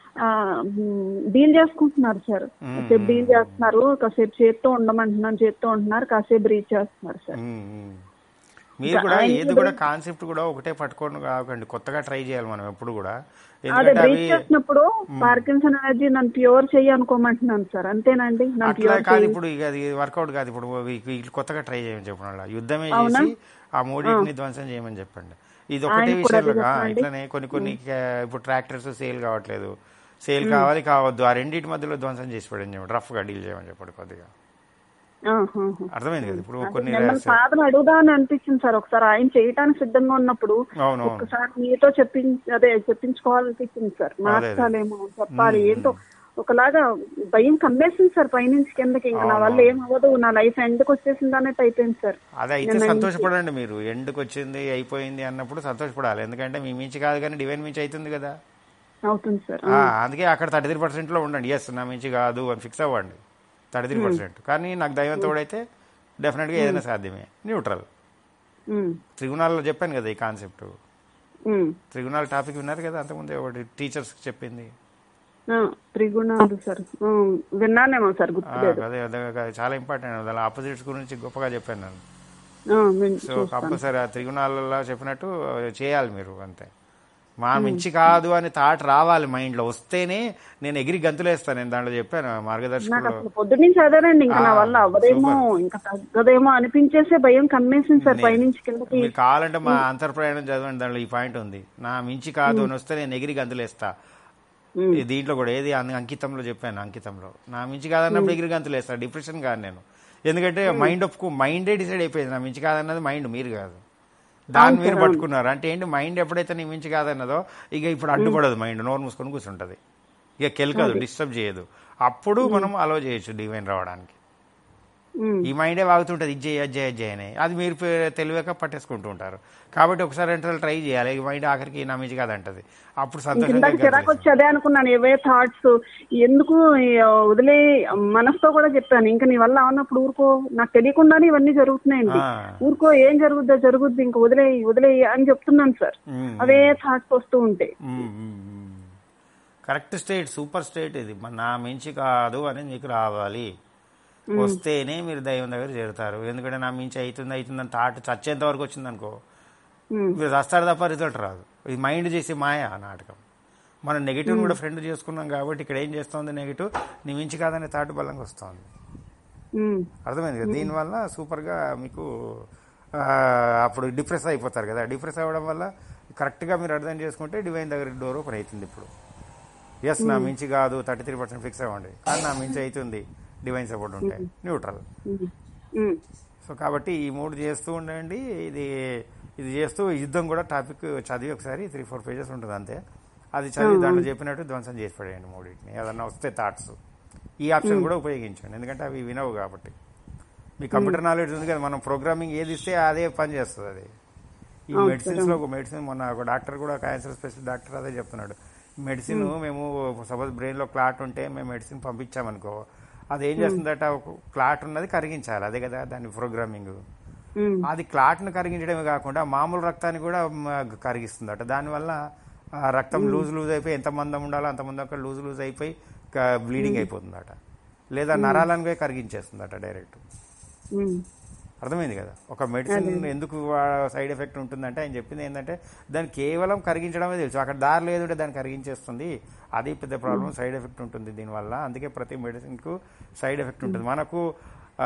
డీల్ చేసుకుంటున్నారు సార్ కాసేపు డీల్ చేస్తున్నారు కాసేపు చేత్తో ఉండమంటున్నాను చేత్తో ఉంటున్నారు కాసేపు రీచ్ చేస్తున్నారు సార్ ఉమ్, ఉమ్. మీరు కూడా ఏది కూడా కాన్సెప్ట్ కూడా ఒకటే పట్టుకోండి కాకండి కొత్తగా ట్రై చేయాలి మనం ఎప్పుడు కూడా అదే ఎందుకంటే అవి బ్రీచ్ చేసినప్పుడు పార్కిన్సన్ ఎనర్జీ నన్ను ప్యూర్ చెయ్యి అనుకోమంటున్నాను సార్ అంతేనండి నన్ను అట్లా ప్యూర్ కాదు ఇప్పుడు ఇక అది వర్కౌట్ కాదు ఇప్పుడు వీ- వీళ్ళు కొత్తగా ట్రై చేయమని చెప్పండి అలా యుద్ధమే చేసి ఆ మూడింటిని ధ్వంసం చేయమని చెప్పండి ఇది ఒకటే విషయంలో ఇట్లానే కొన్ని కొన్ని క- ఇప్పుడు ట్రాక్టర్స్ సేల్ కావట్లేదు సేల్ కావాలి కావద్దు ఆ రెండింటి మధ్యలో ధ్వంసం చేసి పడని చెప్పండి రఫ్ గా డీల్ చేయమని చెప్పండి కొద్దిగా ఆహాహా. అర్థమైంది కదా ఇప్పుడు కొన్ని మిమ్మల్ని సాధన అడుగుదా అని అనిపించింది సార్ ఒకసారి ఆయన చేయటానికి సిద్ధంగా ఉన్నప్పుడు అవునవును ఒకసారి మీతో చెప్పించి అదే చెప్పించుకోవాలనిపించింది సార్ మార్చాలేమో చెప్పాలి ఏంటో ఒకలాగా భయం కమ్మేసింది సార్ పైనుంచి కిందకి ఇంకా నా వల్ల ఏం అవ్వదు నా లైఫ్ ఎండ్కి వచ్చేసింది అన్నట్టు అయిపోయింది సార్ అది అయితే సంతోషపడండి మీరు ఎండ్కి వచ్చింది అయిపోయింది అన్నప్పుడు సంతోషపడాలి ఎందుకంటే మీ మించి కాదు కానీ డివైన్ మించి అవుతుంది కదా అవుతుంది సార్ ఆ, అందుకే అక్కడ థర్టీ త్రీ పర్సెంట్లో ఉండండి ఎస్ నా మించి కాదు అని ఫిక్స్ అవ్వండి థర్టీ త్రీ పర్సెంట్ కానీ నాకు దైవం తోడైతే డెఫినెట్గా ఏదైనా సాధ్యమే న్యూట్రల్ ఉమ్, త్రిగుణాల్లో చెప్పాను కదా ఈ కాన్సెప్ట్ ఉమ్. త్రిగుణాల టాపిక్ విన్నారు కదా అంతకుముందే ఒకటి టీచర్స్ చెప్పింది ఆ, త్రిగుణాలు సార్ ఆ, విన్నానేమో సార్ ఆ, గుర్తులేదు అదే అదే అదే చాలా ఇంపార్టెంట్ దాని ఆపోజిట్స్ గురించి గొప్పగా చెప్పాను నేను ఆ, విన్- సో కంపల్సరీ ఆ త్రిగుణాలలో చెప్పినట్టు చేయాలి మీరు అంతే మా మించి కాదు అని థాట్ రావాలి మైండ్ లో వస్తేనే నేను ఎగిరి గంతులేస్తాను నేను దాంట్లో చెప్పాను నాకు మార్గదర్శకులు అసలు పొద్దు నుంచి అదేనండి ఇంకా నా ఆ, వల్ల అవ్వదేమో ఇంకా తగ్గదేమో అనిపించేసే భయం కమ్మేసింది సార్ పైనుంచి కిందకి మీరు కావాలంటే మా అంతర్ప్రయాణం చదవండి దాంట్లో ఈ పాయింట్ ఉంది నా మించి కాదు అని వస్తే నేను ఎగిరి గంతులేస్తా ఉమ్, ఈ దీంట్లో కూడా ఏది అం- అంకితంలో చెప్పాను అంకితంలో నా మించి కాదన్నప్పుడు ఎగిరి గంతులేస్తా డిప్రెషన్ కాదు నేను ఎందుకంటే మైండ్ ఒప్పుకు మైండే డిసైడ్ అయిపోయింది నా మించి కాదన్నది మైండ్ మీరు కాదు దాన్ని మీరు పట్టుకున్నారు అంటే ఏంటి మైండ్ ఎప్పుడైతే నీ మించి కాదన్నదో ఇక ఇప్పుడు అడ్డుపడదు మైండ్ నోరు మూసుకొని కూర్చుంటది ఇక కెలకదు డిస్టర్బ్ చేయదు అప్పుడు మనం అలో చేయొచ్చు డివైన్ రావడానికి ఉమ్, ఈ మైండే వాగుతుంటది ఇది చేయ అది చేయ, అది చేయ అని అది మీరు పే- తెలియక పట్టేసుకుంటూ ఉంటారు కాబట్టి ఒకసారి అంటే ట్రై చేయాలి ఈ మైండ్ ఆఖరికి నా మించి కాదంటది అప్పుడు ఇందాక సంతోషంగా చిరాకు వచ్చి అదే అనుకున్నాను ఏవే థాట్స్ ఎందుకు ఈ వదిలే మనసుతో కూడా చెప్పాను ఇంకా నీ వల్ల అవునప్పుడు ఊరుకో నాకు తెలియకుండానే ఇవన్నీ జరుగుతున్నాయండి ఆ. ఊరుకో ఏం జరుగుద్దో జరుగుద్ది ఇంకా వదిలే వదిలే అని చెప్తున్నాను సార్ ఉమ్. అవే థాట్స్ వస్తూ ఉంటాయి కరెక్ట్ స్టేట్ సూపర్ స్టేట్ ఇది మన నా మించి కాదు అని మీకు రావాలి వస్తేనే మీరు దైవం దగ్గర చేరుతారు ఎందుకంటే నా మించి అవుతుంది అవుతుంది అని థాట్ చచ్చేంత వరకు వచ్చింది అనుకో ఉమ్, మీరు వస్తారు తప్ప రిజల్ట్ రాదు ఇది మైండ్ చేసే మాయ ఆ నాటకం మనం నెగిటివ్ కూడా ఫ్రెండ్ చేసుకున్నాం కాబట్టి ఇక్కడ ఏం చేస్తుంది నెగిటివ్ నీ మించి కాదనే థాట్ బలంగా వస్తుంది ఉమ్, అర్థమైంది కదా దీనివల్ల సూపర్గా మీకు ఆ, అప్పుడు డిప్రెస్ అయిపోతారు కదా డిప్రెస్ అవ్వడం వల్ల కరెక్ట్గా మీరు అర్థం చేసుకుంటే డివైన్ దగ్గర డోర్ ఓపెన్ అవుతుంది ఇప్పుడు ఎస్ నా మించి కాదు థర్టీ త్రీ పర్సెంట్ ఫిక్స్ అవ్వండి కానీ నా మించి అవుతుంది డివైన్ సపోర్ట్ ఉంటే న్యూట్రల్ ఉమ్, ఉమ్, సో కాబట్టి ఈ మూడు చేస్తూ ఉండండి ఇది ఇది చేస్తూ యుద్ధం కూడా టాపిక్ చదివి ఒకసారి త్రీ ఫోర్ పేజెస్ ఉంటుంది అంతే అది చదివి దాంట్లో చెప్పినట్టు ధ్వంసం చేసి పడేయండి మూడింటిని ఏదన్నా వస్తే థాట్స్ ఈ ఆప్షన్ కూడా ఉపయోగించండి ఎందుకంటే అవి వినవు కాబట్టి మీ కంప్యూటర్ నాలెడ్జ్ ఉంది కదా మనం ప్రోగ్రామింగ్ ఏది ఇస్తే అదే పని చేస్తుంది అది ఈ మెడిసిన్స్ లో ఒక మెడిసిన్ మొన్న ఒక డాక్టర్ కూడా క్యాన్సర్ స్పెషలిస్ట్ డాక్టర్ అదే చెప్తున్నాడు మెడిసిన్ మేము సపోజ్ బ్రెయిన్ లో క్లాట్ ఉంటే మేము మెడిసిన్ పంపించామనుకో అది ఏం చేస్తుందట ఒక క్లాట్ ఉన్నది కరిగించాలి అదే కదా దాని ప్రోగ్రామింగ్ ఉమ్, అది క్లాట్ను కరిగించడమే కాకుండా మామూలు రక్తాన్ని కూడా మ, కరిగిస్తుందట దానివల్ల ఆ రక్తం లూజ్ లూజ్ అయిపోయి ఎంత మందం ఉండాలో అంత మందం అక్కడ లూజ్ లూజ్ అయిపోయి బ్లీడింగ్ అయిపోతుందట లేదా నరాలను పోయి కరిగించేస్తుందట డైరెక్ట్ ఉమ్, అర్థమైంది కదా ఒక మెడిసిన్ ఎందుకు సైడ్ ఎఫెక్ట్ ఉంటుందంటే ఆయన చెప్పింది ఏంటంటే దాన్ని కేవలం కరిగించడమే తెలుసు అక్కడ దారి లేదుంటే దాన్ని కరిగించేస్తుంది అది పెద్ద ప్రాబ్లం సైడ్ ఎఫెక్ట్ ఉంటుంది దీనివల్ల అందుకే ప్రతి మెడిసిన్కు సైడ్ ఎఫెక్ట్ ఉంటుంది మనకు ఆ,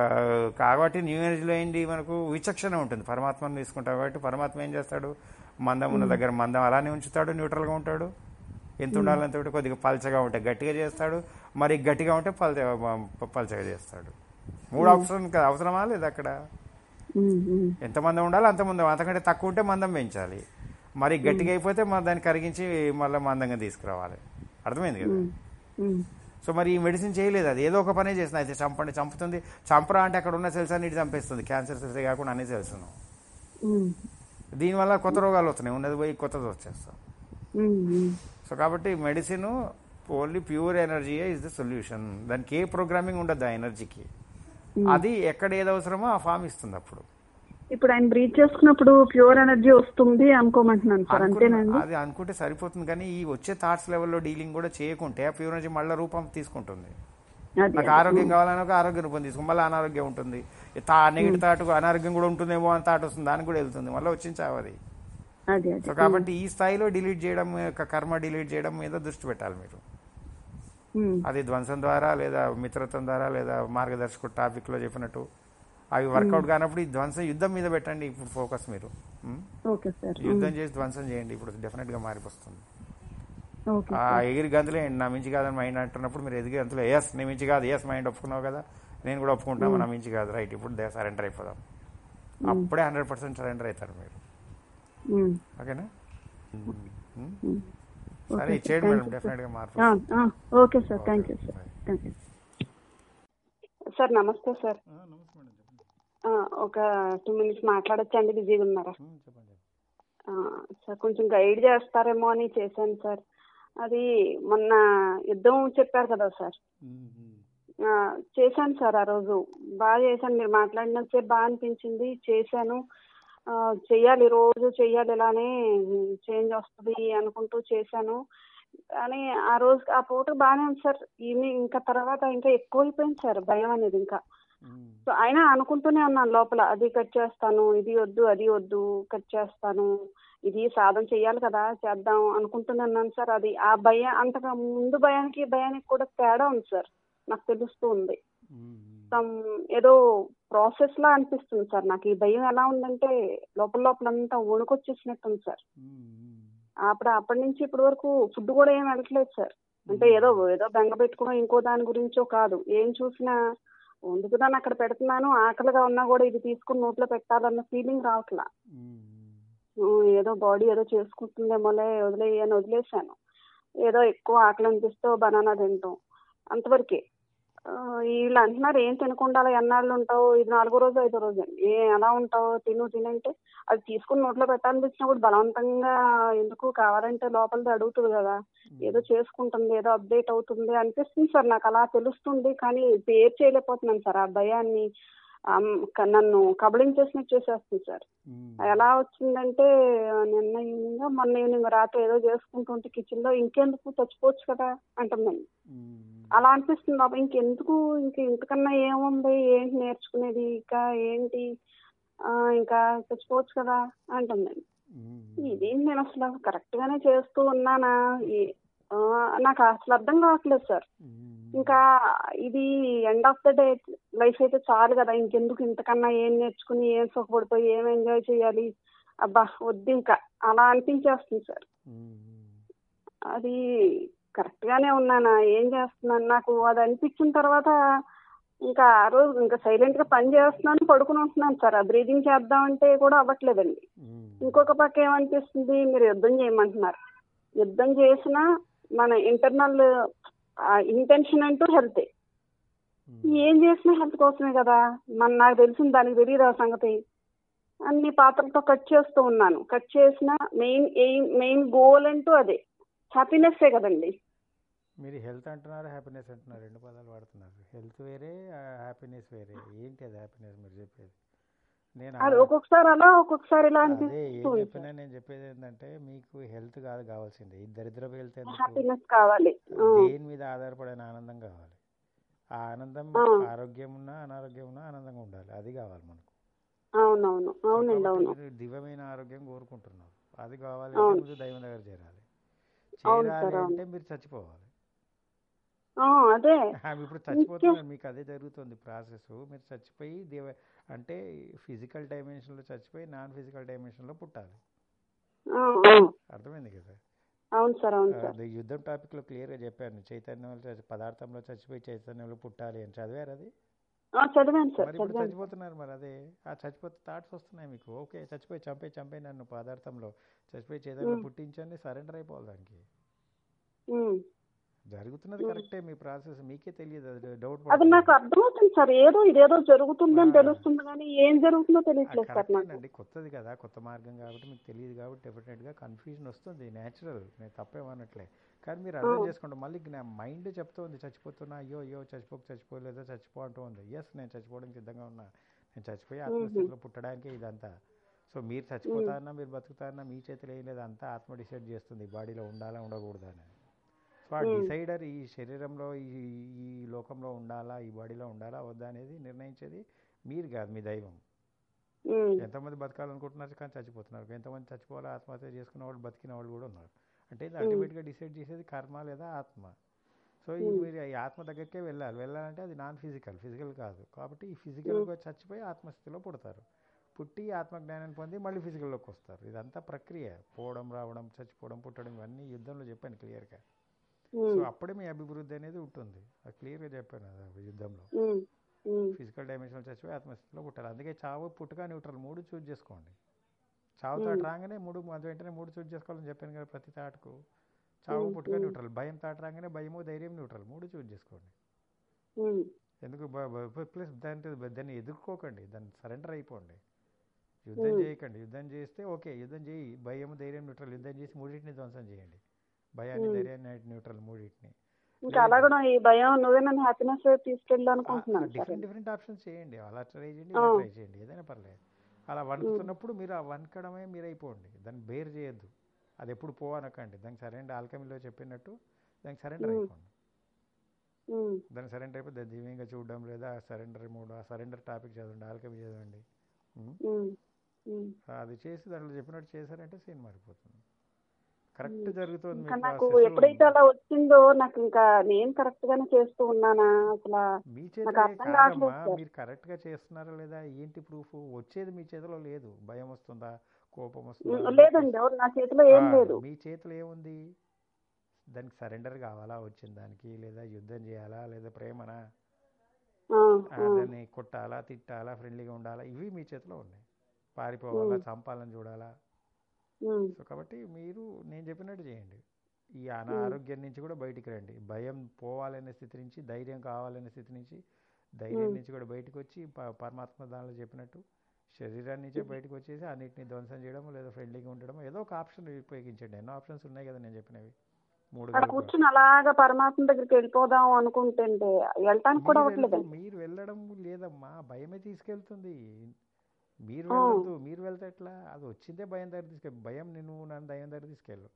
కాబట్టి న్యూ ఎనర్జీలో ఏంటి మనకు విచక్షణ ఉంటుంది పరమాత్మను తీసుకుంటాం కాబట్టి పరమాత్మ ఏం చేస్తాడు మందం ఉన్న దగ్గర మందం అలానే ఉంచుతాడు న్యూట్రల్గా ఉంటాడు ఎంత ఉండాలంత ఉంటే కొద్దిగా పల్చగా ఉంటే గట్టిగా చేస్తాడు మరి గట్టిగా ఉంటే పల్చ పల్చగా చేస్తాడు మూడు అవసరం కదా అవసరమా లేదు అక్కడ ఉమ్, ఉమ్, ఎంత మందం ఉండాలో అంత మందం అంతకంటే తక్కువ ఉంటే మందం పెంచాలి మరి గట్టిగా అయిపోతే మన దాన్ని కరిగించి మళ్ళీ మందంగా తీసుకురావాలి అర్థమైంది కదా ఉమ్, సో మరి ఈ మెడిసిన్ చేయలేదు అది ఏదో ఒక పనే చేస్తుంది అయితే చంపండి చంపుతుంది చంపరా అంటే అక్కడ ఉన్న సెల్స్ అన్నిటి చంపేస్తుంది క్యాన్సర్ సెల్స్ కాకుండా అన్ని సెల్స్ ఉమ్, దీనివల్ల కొత్త రోగాలు వస్తున్నాయి ఉన్నది పోయి కొత్తది వచ్చేస్తాం ఉమ్, ఉమ్, సో కాబట్టి medicine only pure energy is the solution దానికి ఏ ప్రోగ్రామింగ్ ఉండదు ఆ ఎనర్జీకి అది ఎక్కడ ఏది అవసరమో ఆ ఫామ్ ఇస్తుంది అప్పుడు ఇప్పుడు ఆయన బ్రీత్ చేసుకున్నప్పుడు ప్యూర్ ఎనర్జీ వస్తుంది అనుకోమంటున్నాను సార్ అంతేనండి అది అనుకుంటే సరిపోతుంది కానీ ఈ వచ్చే థాట్స్ లెవెల్లో డీలింగ్ కూడా చేయకుంటే ఆ ప్యూర్ ఎనర్జీ మళ్ళీ రూపం తీసుకుంటుంది అది నాకు ఆరోగ్యం కావాలని ఒక ఆరోగ్య రూపం తీసుకుని మళ్ళీ అనారోగ్యం ఉంటుంది తా నెగిటివ్ థాట్ అనారోగ్యం కూడా ఉంటుందేమో అని థాట్ వస్తుంది దానికి కూడా వెళ్తుంది మళ్ళీ వచ్చింది చావది అది అది సో కాబట్టి ఈ స్థాయిలో డిలీట్ చేయడం యొక్క కర్మ డిలీట్ చేయడం మీద దృష్టి పెట్టాలి మీరు ఉమ్, అది ధ్వంసం ద్వారా లేదా మిత్రత్వం ద్వారా లేదా మార్గదర్శకుడు టాపిక్ లో చెప్పినట్టు అవి వర్కౌట్ కానప్పుడు ఈ ధ్వంసం యుద్ధం మీద పెట్టండి ఇప్పుడు ఫోకస్ మీరు ఉం? ఓకే సార్ యుద్ధం చేసి ధ్వంసం చేయండి ఇప్పుడు డెఫినెట్ గా మారిపోతుంది ఓకే ఆ ఎగిరి గంతులే నా మించి కాదని మైండ్ అంటున్నప్పుడు మీరు ఎదిగి గంతులు ఎస్ నీ మించి కాదు ఎస్ మైండ్ ఒప్పుకున్నావు కదా నేను కూడా ఒప్పుకుంటాను నా మించి కాదు రైట్ ఇప్పుడు సరెండర్ అయిపోదాం అప్పుడే హండ్రెడ్ పర్సెంట్ సరెండర్ అవుతారు మీరు ఉమ్, ఓకేనా ఉం? ఉమ్. సరే ఓకే ఇచ్చేయండి సార్, మేడం థాంక్యూ డెఫినెట్ గా మార్పు ఆ, ఆ, okay sir thank you sir thank you sir నమస్తే సార్ నమస్తే మేడం చెప్పండి ఆ, ఒక టూ మినిట్స్ మాట్లాడొచ్చండి బిజీగా ఉన్నారా చెప్పండి ఆ, సార్ కొంచెం గైడ్ చేస్తారేమో అని చేశాను సార్ అది మొన్న యుద్ధం చెప్పారు కదా సార్ ఆ, చేశాను సార్ ఆ రోజు బాగా చేశాను మీరు మాట్లాడినంతసేపు బాగా అనిపించింది చేశాను ఆ, చెయ్యాలి రోజు చెయ్యాలి ఇలానే చేంజ్ వస్తుంది అనుకుంటూ చేశాను కానీ ఆ రోజు ఆ పూట బాగానే ఉంది సార్ ఈవినింగ్ ఇంకా తర్వాత ఇంకా ఎక్కువైపోయింది సార్ భయం అనేది ఇంకా సో అయినా అనుకుంటూనే ఉన్నాను లోపల అది కట్ చేస్తాను ఇది వద్దు అది వద్దు కట్ చేస్తాను ఇది సాధన చెయ్యాలి కదా చేద్దాం అనుకుంటున్నాను సార్ అది ఆ భయం అంతగా ముందు భయానికి ఈ భయానికి కూడా తేడా ఉంది సార్ నాకు తెలుస్తూ ఉంది మ్మ్. సమ్ ఏదో ప్రాసెస్ లా అనిపిస్తుంది సార్ నాకు ఈ భయం ఎలా ఉందంటే లోపల లోపల అంతా వణుకొచ్చేసినట్టు ఉంది సార్ మ్మ్. అప్పుడు అప్పటి నుంచి ఇప్పటి వరకు ఫుడ్ కూడా ఏం వెళ్ళట్లేదు సార్ అంటే ఏదో ఏదో బెంగ పెట్టుకోవడం ఇంకో దాని గురించో కాదు ఏం చూసినా ఎందుకు దాన్ని అక్కడ పెడుతున్నాను ఆకలిగా ఉన్నా కూడా ఇది తీసుకుని నోట్లో పెట్టాలన్న ఫీలింగ్ రావట్లా మ్మ్. ఉమ్, ఏదో బాడీ ఏదో చేసుకుంటుందేమోలే వదిలేయి అని వదిలేశాను ఏదో ఎక్కువ ఆకలి అనిపిస్తే బనానా తింటాం అంతవరకే ఆ, వీళ్ళు అంటున్నారు ఏం తినకుండా అలా ఎన్నాళ్ళు ఉంటావు ఇది నాలుగో రోజు ఐదో రోజు అండి ఏ ఎలా ఉంటావు తిను తినంటే అది తీసుకుని నోట్లో పెట్టాలనిపించినప్పుడు బలవంతంగా ఎందుకు కావాలంటే లోపలిది అడుగుతుంది కదా ఏదో చేసుకుంటుంది ఏదో అప్డేట్ అవుతుంది అనిపిస్తుంది సార్ నాకు అలా తెలుస్తుంది కానీ పేరు చేయలేకపోతున్నాను సార్ ఆ భయాన్ని ఆమ్, క- నన్ను కబళించేసినట్టు చేసేస్తుంది సార్ మ్మ్. ఎలా వచ్చిందంటే నిన్న ఈవినింగ్ మొన్న ఈవినింగ్ రాత్రి ఏదో చేసుకుంటుంటే కిచెన్ లో ఇంకెందుకు చచ్చిపోవచ్చు కదా అంటుందండి మ్మ్. అలా అనిపిస్తుంది బాబా ఇంకెందుకు ఇంక ఇంతకన్నా ఏముంది ఏంటి నేర్చుకునేది ఇంకా ఏంటి ఆ, ఇంకా చచ్చిపోవచ్చు కదా అంటుందండి మ్మ్. ఇది నేను అసలు కరెక్ట్ గానే చేస్తూ ఉన్నానా ఈ- ఆ, నాకు అసలు అర్థం కావట్లేదు సార్ మ్మ్. ఇంకా ఇది end of the day life అయితే చాలు కదా ఇంకెందుకు ఇంతకన్నా ఏం నేర్చుకుని ఏం సుఖపడిపోయి ఏం ఎంజాయ్ చేయాలి అబ్బా వద్దు ఇంకా అలా అనిపించేస్తుంది సార్ మ్మ్. అది కరెక్ట్ గానే ఉన్నానా ఏం చేస్తున్నాను నాకు అది అనిపించిన తర్వాత ఇంకా ఆ రోజు ఇంకా సైలెంట్ గా పని చేస్తున్నాను పడుకుని ఉంటున్నాను సార్ ఆ బ్రీదింగ్ చేద్దామంటే కూడా అవ్వట్లేదండి మ్మ్. ఇంకొక పక్క ఏమనిపిస్తుంది మీరు యుద్ధం చేయమంటున్నారు యుద్ధం చేసినా మన ఇంటర్నల్ ఇంటెన్షన్ అంటూ హెల్త్ మ్మ్. ఏం చేసినా హెల్త్ కోసమే కదా మన నాకు తెలిసిన దానికి తెలియదు ఆ సంగతి అన్ని పాత్రలతో కట్ చేస్తూ ఉన్నాను కట్ చేసిన మెయిన్ ఎయిమ్ మెయిన్ గోల్ అంటూ అదే హ్యాపీనెస్సే కదండి మీరు హెల్త్ అంటున్నారు హ్యాపీనెస్ అంటున్నారు రెండు పదాలు వాడుతున్నారు హెల్త్ వేరే హ్యాపీనెస్ వేరే ఏంటి అది హ్యాపీనెస్ మీరు చెప్పేది నేను అది ఒక్కొక్కసారి అలా ఒక్కొక్కసారి ఇలా అదే ఏం అనిపిస్తుంది చెప్పినా నేను చెప్పేది ఏంటంటే మీకు హెల్త్ కాదు కావాల్సింది ఈ దరిద్రపు హెల్త్ ఎందుకు హ్యాపీనెస్ కావాలి ఆ, దేని మీద ఆధారపడిన ఆనందం కావాలి ఆ ఆనందం ఆ. ఆరోగ్యం ఉన్నా అనారోగ్యం ఉన్నా ఆనందంగా ఉండాలి అది కావాలి మనకు అవునవును అవునండి కాబట్టి అవును మీరు దివ్యమైన ఆరోగ్యం కోరుకుంటున్నారు అది కావాలి అవును. అంటే మీరు దైవం దగ్గర చేరాలి అవును చేరాలి సార్, అవును. అంటే మీరు చచ్చిపోవాలి ఆ, అదే ఆమె ఇప్పుడు చచ్చిపోతున్నారు మీకు అదే జరుగుతుంది ప్రాసెస్ మీరు చచ్చిపోయి దేవ అంటే ఫిజికల్ డైమెన్షన్లో చచ్చిపోయి నాన్ ఫిజికల్ డైమెన్షన్లో పుట్టాలి ఆ, ఆ. అర్థమైంది కదా అవును సార్ అవును ఆ, సార్ అది యుద్ధం టాపిక్లో క్లియర్గా చెప్పాను చైతన్యంలో చచ్చి- పదార్థంలో చచ్చిపోయి చైతన్యంలో పుట్టాలి అని చదివారు అది ఆ, చదివాను సార్ మరి ఇప్పుడు చదివాను చచ్చిపోతున్నారు మరి అదే ఆ చచ్చిపోతే థాట్స్ వస్తున్నాయి మీకు ఓకే చచ్చిపోయి చంపే చంపే నన్ను పదార్థంలో చచ్చిపోయి చైతన్యంలో మ్. పుట్టించండి సరెండర్ అయిపోవాలి దానికి ఉమ్. జరుగుతున్నది మ్. కరెక్టే మీ ప్రాసెస్ మీకే తెలియదు అది డౌట్ అది నాకు అర్థమవుతుంది సార్ ఏదో ఇదేదో జరుగుతుందని ఆ. తెలుస్తుంది కానీ ఏం జరుగుతుందో తెలియట్లేదు సార్ నాకు కరెక్టేనండి కొత్తది కదా కొత్త మార్గం కాబట్టి మీకు తెలియదు కాబట్టి డెఫినెట్గా కన్ఫ్యూజన్ వస్తుంది న్యాచురల్ నేను తప్పేమనట్లే కానీ మీరు అర్థం ఆ. చేసుకోండి మళ్ళీ నా మైండ్ చెప్తోంది చచ్చిపోతున్నా అయ్యో అయ్యో చచ్చిపోక చచ్చిపోలేదో చచ్చిపో అంటూ ఉంది ఎస్ నేను చచ్చిపోవడానికి సిద్ధంగా ఉన్నా నేను చచ్చిపోయి ఆత్మస్థితిలో పుట్టడానికి ఇదంతా సో మీరు చచ్చిపోతారన్నా మీరు బతుకుతారన్నా మీ చేతిలో ఏం లేదు అంతా ఆత్మ డిసైడ్ చేస్తుంది బాడీలో ఉండాలా ఉండకూడదా అని సో ఆ మ్మ్. డిసైడర్ ఈ శరీరంలో ఈ ఈ లోకంలో ఉండాలా ఈ బాడీలో ఉండాలా వద్దా అనేది నిర్ణయించేది మీరు కాదు మీ దైవం ఉమ్. ఎంతమంది బతకాలనుకుంటున్నారు కానీ చచ్చిపోతున్నారు ఎంతమంది చచ్చిపోవాలో ఆత్మహత్య చేసుకున్న వాళ్ళు బతికిన వాళ్ళు కూడా ఉన్నారు అంటే ఇది అల్టిమేట్గా డిసైడ్ చేసేది కర్మ లేదా ఆత్మ సో ఈ మ్మ్. మీరు ఈ ఆత్మ దగ్గరికే వెళ్ళాలి వెళ్ళాలంటే అది నాన్ ఫిజికల్ ఫిజికల్ కాదు కాబట్టి ఈ ఫిజికల్గా చచ్చిపోయి ఆత్మస్థితిలో పుడతారు పుట్టి ఆత్మజ్ఞానాన్ని పొంది మళ్ళీ ఫిజికల్లోకి వస్తారు ఇదంతా ప్రక్రియ పోవడం రావడం చచ్చిపోవడం పుట్టడం ఇవన్నీ యుద్ధంలో చెప్పాను క్లియర్గా సో ఉమ్. అప్పుడే మీ అభివృద్ధి అనేది ఉంటుంది అది క్లియర్గా చెప్పాను అది యుద్ధంలో ఉమ్. ఉమ్. ఫిజికల్ డైమెన్షన్ చచ్చిపోయి ఆత్మస్థితిలో పుట్టాలి అందుకే చావు పుట్టుక న్యూట్రల్ మూడు చూజ్ చేసుకోండి చావు తాట రాగానే మూడు అది వెంటనే మూడు చూజ్ చేసుకోవాలని చెప్పాను కదా ప్రతి తాటకు చావు మ్మ్, పుట్టుక మ్మ్. న్యూట్రల్ భయం తాట రాగానే భయము ధైర్యం న్యూట్రల్ మూడు చూజ్ చేసుకోండి ఉమ్. ఎందుకు ప్లస్ దాంట్లో దాన్ని ఎదుర్కోకండి దాన్ని సరెండర్ అయిపోండి యుద్ధం మ్మ్. చేయకండి యుద్ధం చేస్తే ఓకే యుద్ధం చేయి భయం ధైర్యం న్యూట్రల్ యుద్ధం చేసి మూడింటిని ధ్వంసం చేయండి భయాన్ని మ్మ్. ధైర్యాన్ని న్యూట్రల్ మూడింటిని ఇంకా అలా కూడా ఈ భయం నువ్వే నన్ను హ్యాపీనెస్ తీసుకెళ్ళి అనుకుంటున్నాను సార్ డిఫరెంట్ డిఫరెంట్ ఆప్షన్స్ చేయండి అలా ట్రై చేయండి ఆ. ఇలా ట్రై చేయండి ఏదైనా పర్లేదు అలా వణుకుతున్నప్పుడు మీరు ఆ వణకడమే మీరు అయిపోండి దాన్ని బేర్ చేయొద్దు అది ఎప్పుడు పోవనకండి దానికి సరైన ఆల్కమీలో చెప్పినట్టు దానికి సరెండర్ మ్మ్. అయిపోండి ఉమ్. దానికి సరెండర్ అయిపోతే దాన్ని దివ్యంగా చూడడం లేదా సరెండర్ మూడు ఆ సరెండర్ టాపిక్ చదవండి ఆల్కమీ చదవండి మ్మ్? ఉమ్. ఉమ్. సో అది చేసి దాంట్లో చెప్పినట్టు చేశారంటే సీన్ మారిపోతుంది కరెక్ట్ జరుగుతుంది ఇంకా మీ నాకు ప్రాసెస్ ఎప్పుడైతే అలా వచ్చిందో నాకు ఇంకా నేను కరెక్ట్ గానే చేస్తూ ఉన్నానా అసలు మీ నాకు చేతిలో అర్థం కాదమ్మా కావట్లేదు సార్ మీరు కరెక్ట్ గా చేస్తున్నారా లేదా ఏంటి ప్రూఫ్ వచ్చేది మీ చేతిలో లేదు భయం వస్తుందా కోపం వస్తుందా ఉమ్, నొప్పి లేదండి ఎవరు నా చేతిలో ఆ, ఏం లేదు మీ చేతిలో ఏముంది దానికి సరెండర్ కావాలా వచ్చిన దానికి లేదా యుద్ధం చేయాలా లేదా ప్రేమనా ఆ, ఆ, ఆ, దాన్ని కొట్టాలా తిట్టాలా ఫ్రెండ్లీగా ఉండాలా ఇవి మీ చేతిలో ఉన్నాయి పారిపోవాలా చంపాలని చూడాలా ఉమ్, సో కాబట్టి మీరు నేను చెప్పినట్టు చేయండి ఈ అనారోగ్యం నుంచి కూడా బయటికి రండి భయం పోవాలనే స్థితి నుంచి ధైర్యం కావాలనే స్థితి నుంచి ధైర్యం నుంచి కూడా బయటకు వచ్చి ప- పరమాత్మ దానిలో చెప్పినట్టు శరీరాన్ని నుంచే బయటకు వచ్చేసి అన్నిటిని ధ్వంసం చేయడం లేదా ఫ్రెండ్లీగా ఉండడం ఏదో ఒక ఆప్షన్ ఉపయోగించండి ఎన్నో ఆప్షన్స్ ఉన్నాయి కదా నేను చెప్పినవి మూడు అక్కడ కలుపుకొని. కూర్చుని అలాగా పరమాత్మ దగ్గరికి వెళ్ళిపోదాం అనుకుంటుంటే వెళ్ళటానికి కూడా మీరు అవ్వట్లేదు వెళ్తూ- మీరు వెళ్ళడం లేదమ్మా భయమే తీసుకెళ్తుంది మీరు వెళ్ళొద్దు మీరు వెళ్తే ఎట్లా అది వచ్చిందే భయం దగ్గర తీసుకెళ్ళి భయం నిన్ను నన్ను దయ్యం దగ్గర తీసుకెళ్ళు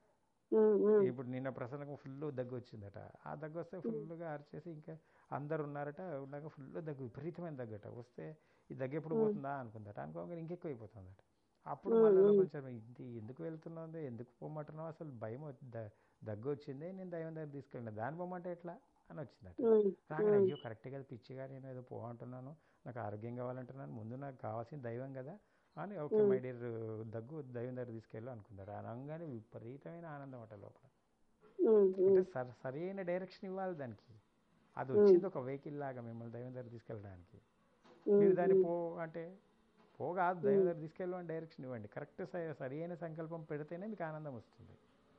ఉమ్, ఉమ్, ఇప్పుడు నిన్న ప్రసన్నకు ఫుల్ దగ్గు వచ్చిందట ఆ దగ్గు వస్తే ఫుల్గా అరిచేసి ఇంకా అందరు ఉన్నారట ఉన్నాక ఫుల్ దగ్గు విపరీతమైన దగ్గట వస్తే ఈ దగ్గు ఎప్పుడు పోతుందా అనుకుందట అనుకోగా ఇంకెక్కువ అయిపోతుందట అప్పుడు మళ్ళీ కొంచెం ఇది ఎందుకు వెళ్తున్నావు ఎందుకు పోమంటున్నావు అసలు భయం వచ్చి- ద- దగ్గు వచ్చిందే నేను దైవం దగ్గర తీసుకెళ్ళిన దాని పోమంటే ఎట్లా అని వచ్చిందట ఉమ్, రాగానే అయ్యో కరెక్టే కదా పిచ్చిగా నేను ఏదో పో అంటున్నాను నాకు ఆరోగ్యం కావాలంటున్నాను ముందు నాకు కావాల్సిన దైవం కదా అని ఓకే మై డియర్ దగ్గు దైవం దగ్గర తీసుకెళ్ళు అనుకున్నారు అనగానే విపరీతమైన ఆనందం అట లోపల ఉమ్, ఉమ్, అంటే సర్ సరైన డైరెక్షన్ ఇవ్వాలి దానికి అది వచ్చింది ఒక వెహికల్ లాగా మిమ్మల్ని దైవం దగ్గర తీసుకెళ్ళడానికి మీరు దాన్ని పో అంటే పో కాదు దైవం దగ్గర తీసుకెళ్ళు అని డైరెక్షన్ ఇవ్వండి కరెక్ట్ సరైన సంకల్పం పెడితేనే మీకు ఆనందం వస్తుంది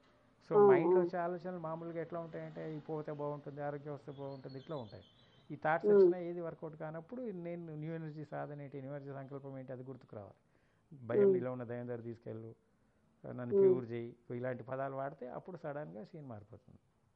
సో మైండ్లో వచ్చే ఆలోచనలు మామూలుగా ఎట్లా ఉంటాయంటే ఈ పోతే బాగుంటుంది ఆరోగ్యం వస్తే బాగుంటుంది ఇట్లా ఉంటాయి ఈ థాట్స్ వచ్చినా ఏది వర్కౌట్ కానప్పుడు నేను న్యూ ఎనర్జీ సాధన ఏంటి న్యూ ఎనర్జీ సంకల్పం ఏంటి అది గుర్తుకు రావాలి భయం నీలో ఉన్న దయం దగ్గర తీసుకెళ్ళు నన్ను క్యూర్ చేయి ఇలాంటి పదాలు వాడితే అప్పుడు సడన్గా సీన్ మారిపోతుంది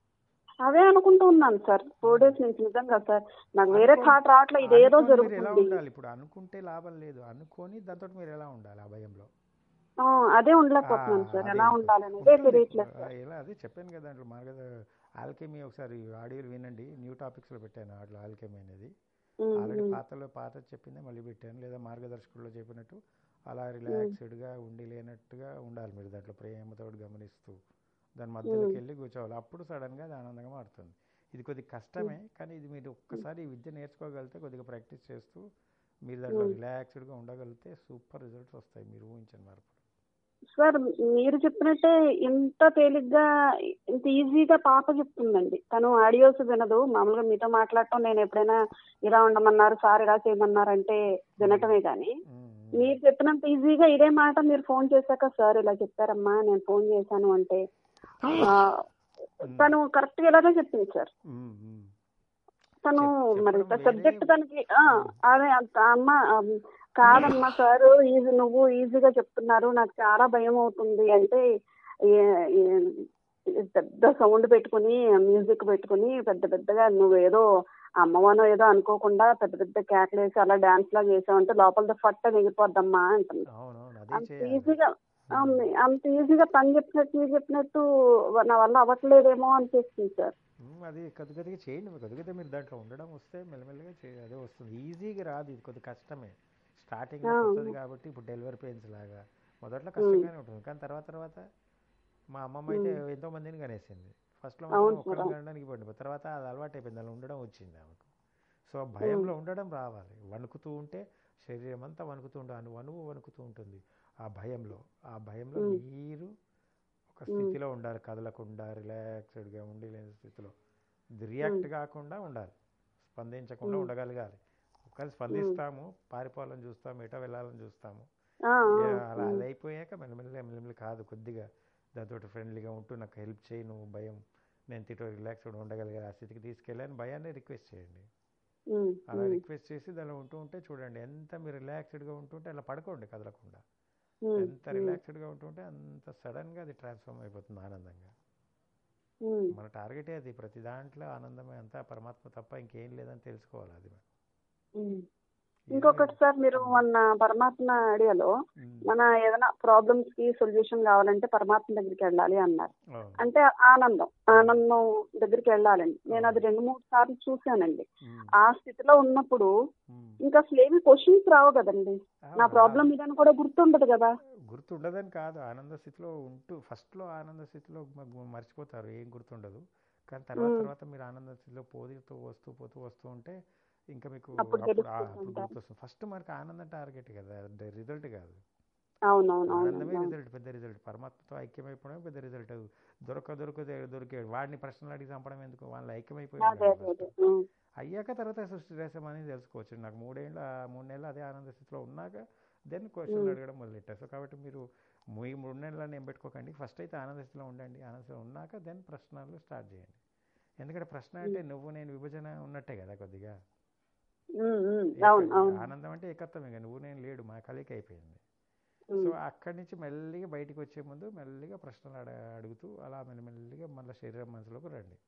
అవే అనుకుంటూ ఉన్నాను సార్ ఫోర్ డేస్ నుంచి నిజంగా సార్ నాకు వేరే థాట్ రావట్లే ఇదేదో అనుకొని మీరు ఎలా జరుగుతుంది ఉండాలి ఇప్పుడు అనుకుంటే లాభం లేదు అనుకొని దాంతో మీరు ఎలా ఉండాలి ఆ భయంలో ఆ, అదే ఉండలేకపోతున్నాను ఆ, సార్ అదే ఎలా ఉంటుంది. ఉండాలనేదే ఉంటుంది. తెలియట్లేదు ఆ, ఎలా అదే చెప్పాను కదా దాంట్లో మార్గద ఆల్కెమీ ఒకసారి ఆడియోలు వినండి న్యూ టాపిక్స్లో పెట్టాను అట్లా ఆల్కెమీ అనేది ఉమ్, ఆల్రెడీ పాతలో పాత చెప్పిందే మళ్ళీ పెట్టాను లేదా మార్గదర్శకుల్లో చెప్పినట్టు అలా రిలాక్స్డ్గా ఉండి లేనట్టుగా ఉండాలి మీరు దాంట్లో ప్రేమతో గమనిస్తూ దాని మధ్యలోకి వెళ్ళి కూర్చోవాలి అప్పుడు సడన్గా అది ఆనందంగా మారుతుంది ఇది కొద్దిగా కష్టమే కానీ ఇది మీరు ఒక్కసారి ఈ విద్య నేర్చుకోగలిగితే కొద్దిగా ప్రాక్టీస్ చేస్తూ మీరు దాంట్లో రిలాక్స్డ్గా ఉండగలిగితే సూపర్ రిజల్ట్స్ వస్తాయి మీరు ఊహించని మార్పులు సార్ మీరు చెప్పినట్టే ఇంత తేలిగ్గా ఇంత ఈజీగా పాప చెప్తుందండి తను ఆడియోస్ వినదు మామూలుగా మీతో మాట్లాడటం నేను ఎప్పుడైనా ఇలా ఉండమన్నారు సార్ ఇలా చేయమన్నారు అంటే వినటమే కానీ ఉమ్, మీరు చెప్పినంత ఈజీగా ఇదే మాట మీరు ఫోన్ చేశాక సార్ ఇలా చెప్పారమ్మా నేను ఫోన్ చేశాను అంటే ఆ, తను కరెక్ట్ గా ఇలాగే చెప్పింది సార్ ఉమ్, ఉమ్. తను చెప్- మరి చెప్పడం సబ్జెక్ట్ వేరే- తనకి ఆ, అదే అంత అమ్మ ఆ, కాదమ్మా సార్ ఈజీ నువ్వు ఈజీగా చెప్తున్నారు నాకు చాలా భయం అవుతుంది అంటే ఏ- ఏ- పెద్ద సౌండ్ పెట్టుకుని మ్యూజిక్ పెట్టుకుని పెద్ద పెద్దగా నువ్వు ఏదో అమ్మవానో ఏదో అనుకోకుండా పెద్ద పెద్ద కేకలేసి అలా డాన్స్ లా చేసావంటే లోపల ఫట్ట ఎగిరిపోద్దమ్మా అంటుంది అవునవును అదే అంత చేయాలి ఈజీగా ఆ, అంత ఈజీగా తను చెప్పినట్టు మీరు చెప్పినట్టు నా వల్ల అవ్వట్లేదేమో అనిపిస్తుంది సార్ ఉమ్, అది కొద్ది కొద్దిగా చేయండి మీరు కొద్ది కొద్దిగా మీరు దాంట్లో ఉండడం వస్తే మెల్లమెల్లగా చే అదే వస్తుంది ఈజీగా రాదు ఇది కొద్ది కష్టమే స్టార్టింగ్లో వస్తుంది కాబట్టి ఇప్పుడు డెలివరీ పెయిన్స్ లాగా మొదట్లో కష్టంగానే ఉంటుంది కానీ తర్వాత తర్వాత మా అమ్మమ్మ అయితే ఎంతో మందిని కనేసింది ఫస్ట్లో మాత్రం ఒక్కరిని కనడానికి పడింది తర్వాత అది అలవాటు అయిపోయింది అలా ఉండడం వచ్చింది ఆమెకు సో భయంలో ఉండడం రావాలి వణుకుతూ ఉంటే శరీరం అంతా వణుకుతూ ఉంటే అను వణువు వణుకుతూ ఉంటుంది ఆ భయంలో ఆ భయంలో మీరు ఒక స్థితిలో ఉండాలి కదలకుండా రిలాక్స్డ్గా ఉండి లేని స్థితిలో రియాక్ట్ కాకుండా ఉండాలి స్పందించకుండా ఉండగలగాలి ఒకవేళ స్పందిస్తాము పారిపోవాలని చూస్తాము ఎటో వెళ్ళాలని చూస్తాము ఆ, ఏ, అలా అది అయిపోయాక మెల్లమెల్ల మెల్లమెల్ల కాదు కొద్దిగా దాంతో ఫ్రెండ్లీగా ఉంటూ నాకు హెల్ప్ చేయి నువ్వు భయం నేను తిటో రిలాక్స్డ్ ఉండగలిగే ఆ స్థితికి తీసుకెళ్ళని భయాన్ని రిక్వెస్ట్ చేయండి ఉమ్, అలా రిక్వెస్ట్ చేసి దానిలో ఉంటూ ఉంటే చూడండి ఎంత మీరు రిలాక్స్డ్గా ఉంటుంటే అలా పడుకోండి కదలకుండా ఉమ్, ఎంత రిలాక్స్డ్గా ఉంటుంటే అంత సడన్గా అది ట్రాన్స్ఫార్మ్ అయిపోతుంది ఆనందంగా ఉమ్, మన టార్గెటే అది ప్రతి దాంట్లో ఆనందమే అంతా పరమాత్మ తప్ప ఇంకేం లేదని తెలుసుకోవాలి అది ఉమ్. ఇంకొకటి సార్ మీరు మొన్న పరమాత్మ ఐడియాలో ఉమ్, మన ఏదైనా ప్రాబ్లమ్స్ కి సొల్యూషన్ కావాలంటే పరమాత్మ దగ్గరికి వెళ్ళాలి అన్నారు అవును. అంటే ఆనందం ఆనందం దగ్గరికి వెళ్ళాలండి నేను అది రెండు మూడు సార్లు చూశానండి ఉమ్, ఆ స్థితిలో ఉన్నప్పుడు ఉమ్. ఇంకా అసలు ఏమి క్వశ్చన్స్ రావు కదండి నా ఆ, ప్రాబ్లం ఇదని కూడా గుర్తుండదు కదా గుర్తుండదని కాదు ఆనంద స్థితిలో ఉంటూ ఫస్ట్లో ఆనంద స్థితిలో మ- మర్చిపోతారు ఏం గుర్తుండదు కానీ తర్వాత మ్మ్. తర్వాత మీరు ఆనంద స్థితిలో పోతూ వస్తూ పోతూ వస్తూ ఉంటే ఇంకా మీకు అప్పుడు అప్పుడు ఆ- తెలుస్తుంది అప్పుడు అంటారు. గుర్తొస్తుంది ఫస్ట్ మనకి ఆనందం టార్గెట్ కదా రిజల్ట్ కాదు అవునవును ఆనందమే అవును రిజల్ట్ పెద్ద రిజల్ట్ పరమాత్మతో ఐక్యమైపోవడం పెద్ద రిజల్ట్ దొరక దొరక దొరికాడు వాడిని ప్రశ్నలు అడిగి చంపడం ఎందుకు వాళ్ళు ఐక్యమైపోయి అదే ఉండాలి అదే first. అదే ఉం. అయ్యాక తర్వాత సృష్టి రహస్యం అనేది తెలుసుకోవచ్చు నాకు మూడేళ్ళ మూడు నెలలు అదే ఆనంద స్థితిలో ఉన్నాక దెన్ క్వశ్చన్లు అడగడం మొదలెట్టారు సో కాబట్టి మీరు మీ మూడు నెలలని ఏం పెట్టుకోకండి ఫస్ట్ అయితే ఆనంద స్థితిలో ఉండండి ఆనంద స్థితిలో ఉన్నాక దెన్ ప్రశ్నలు స్టార్ట్ చేయండి ఎందుకంటే ప్రశ్న అంటే నువ్వు నేను విభజన ఉన్నట్టే కదా కొద్దిగా ఉం, ఉం. ఏక- అవును అవును ఆనందం అంటే ఏకత్వమే కదా నువ్వు నేను లేడు మా కలిక అయిపోయింది ఉం. సో అక్కడి నుంచి మెల్లిగా బయటికి వచ్చే ముందు మెల్లిగా ప్రశ్నలు అడ అడుగుతూ అలా మెల్లిమెల్లిగా మళ్ళీ శరీరం మనసులోకి రండి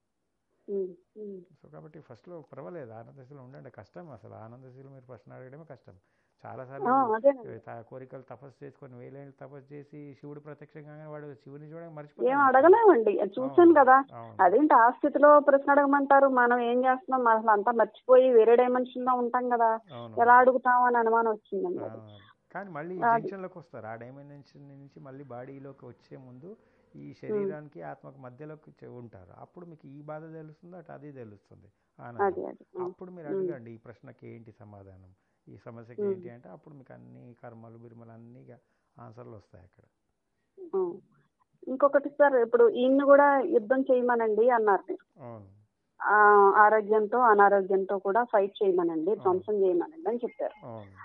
ఉం, ఉం. సో కాబట్టి ఫస్ట్లో పర్వాలేదు ఆనందశీలం ఉండండి కష్టం అసలు ఆనందశీలం మీరు ప్రశ్న అడగడమే కష్టం చాలాసార్లు ఆ, అదేనండి తా- కోరికలు తపస్సు చేసుకొని వేలేళ్ళు తపస్సు చేసి శివుడు ప్రత్యక్షంగా వాడు శివుని చూడడానికి ఏం మర్చిపోతాడు అడగలేమండి అది చూశాను కదా అవును అదేంటి ఆ స్థితిలో ప్రశ్న అడగమంటారు మనం ఏం చేస్తున్నాం అసలు అంతా మర్చిపోయి వేరే డైమెన్షన్ లో ఉంటాం కదా అవును ఎలా అడుగుతాం అని అనుమానం వచ్చిందండి ఆ, కానీ మళ్ళీ అది. జంక్షన్లోకి వస్తారు ఆ డైమెన్షన్ నుంచి మళ్ళీ బాడీలోకి వచ్చే ముందు ఈ శరీరానికి ఆత్మకు మధ్యలోకి చే- ఉంటారు అప్పుడు మీకు ఈ బాధ తెలుస్తుంది అటు అది తెలుస్తుంది ఆనందం అదే అదే ఉం. అప్పుడు మీరు అడగండి ఈ ప్రశ్నకి ఏంటి సమాధానం ఈ సమస్యకి ఏంటి అంటే అప్పుడు మీకు అన్ని కర్మలు బిర్మలు అన్ని ఆన్సర్లు వస్తాయి అక్కడ ఉం. ఇంకొకటి సార్ ఇప్పుడు ఈయన్ని కూడా యుద్ధం చేయమనండి అన్నారు మీరు అవును ఆ, ఆరోగ్యంతో అనారోగ్యంతో కూడా ఫైట్ చేయమనండి ధ్వంసం చేయమనండి అని చెప్పారు అవును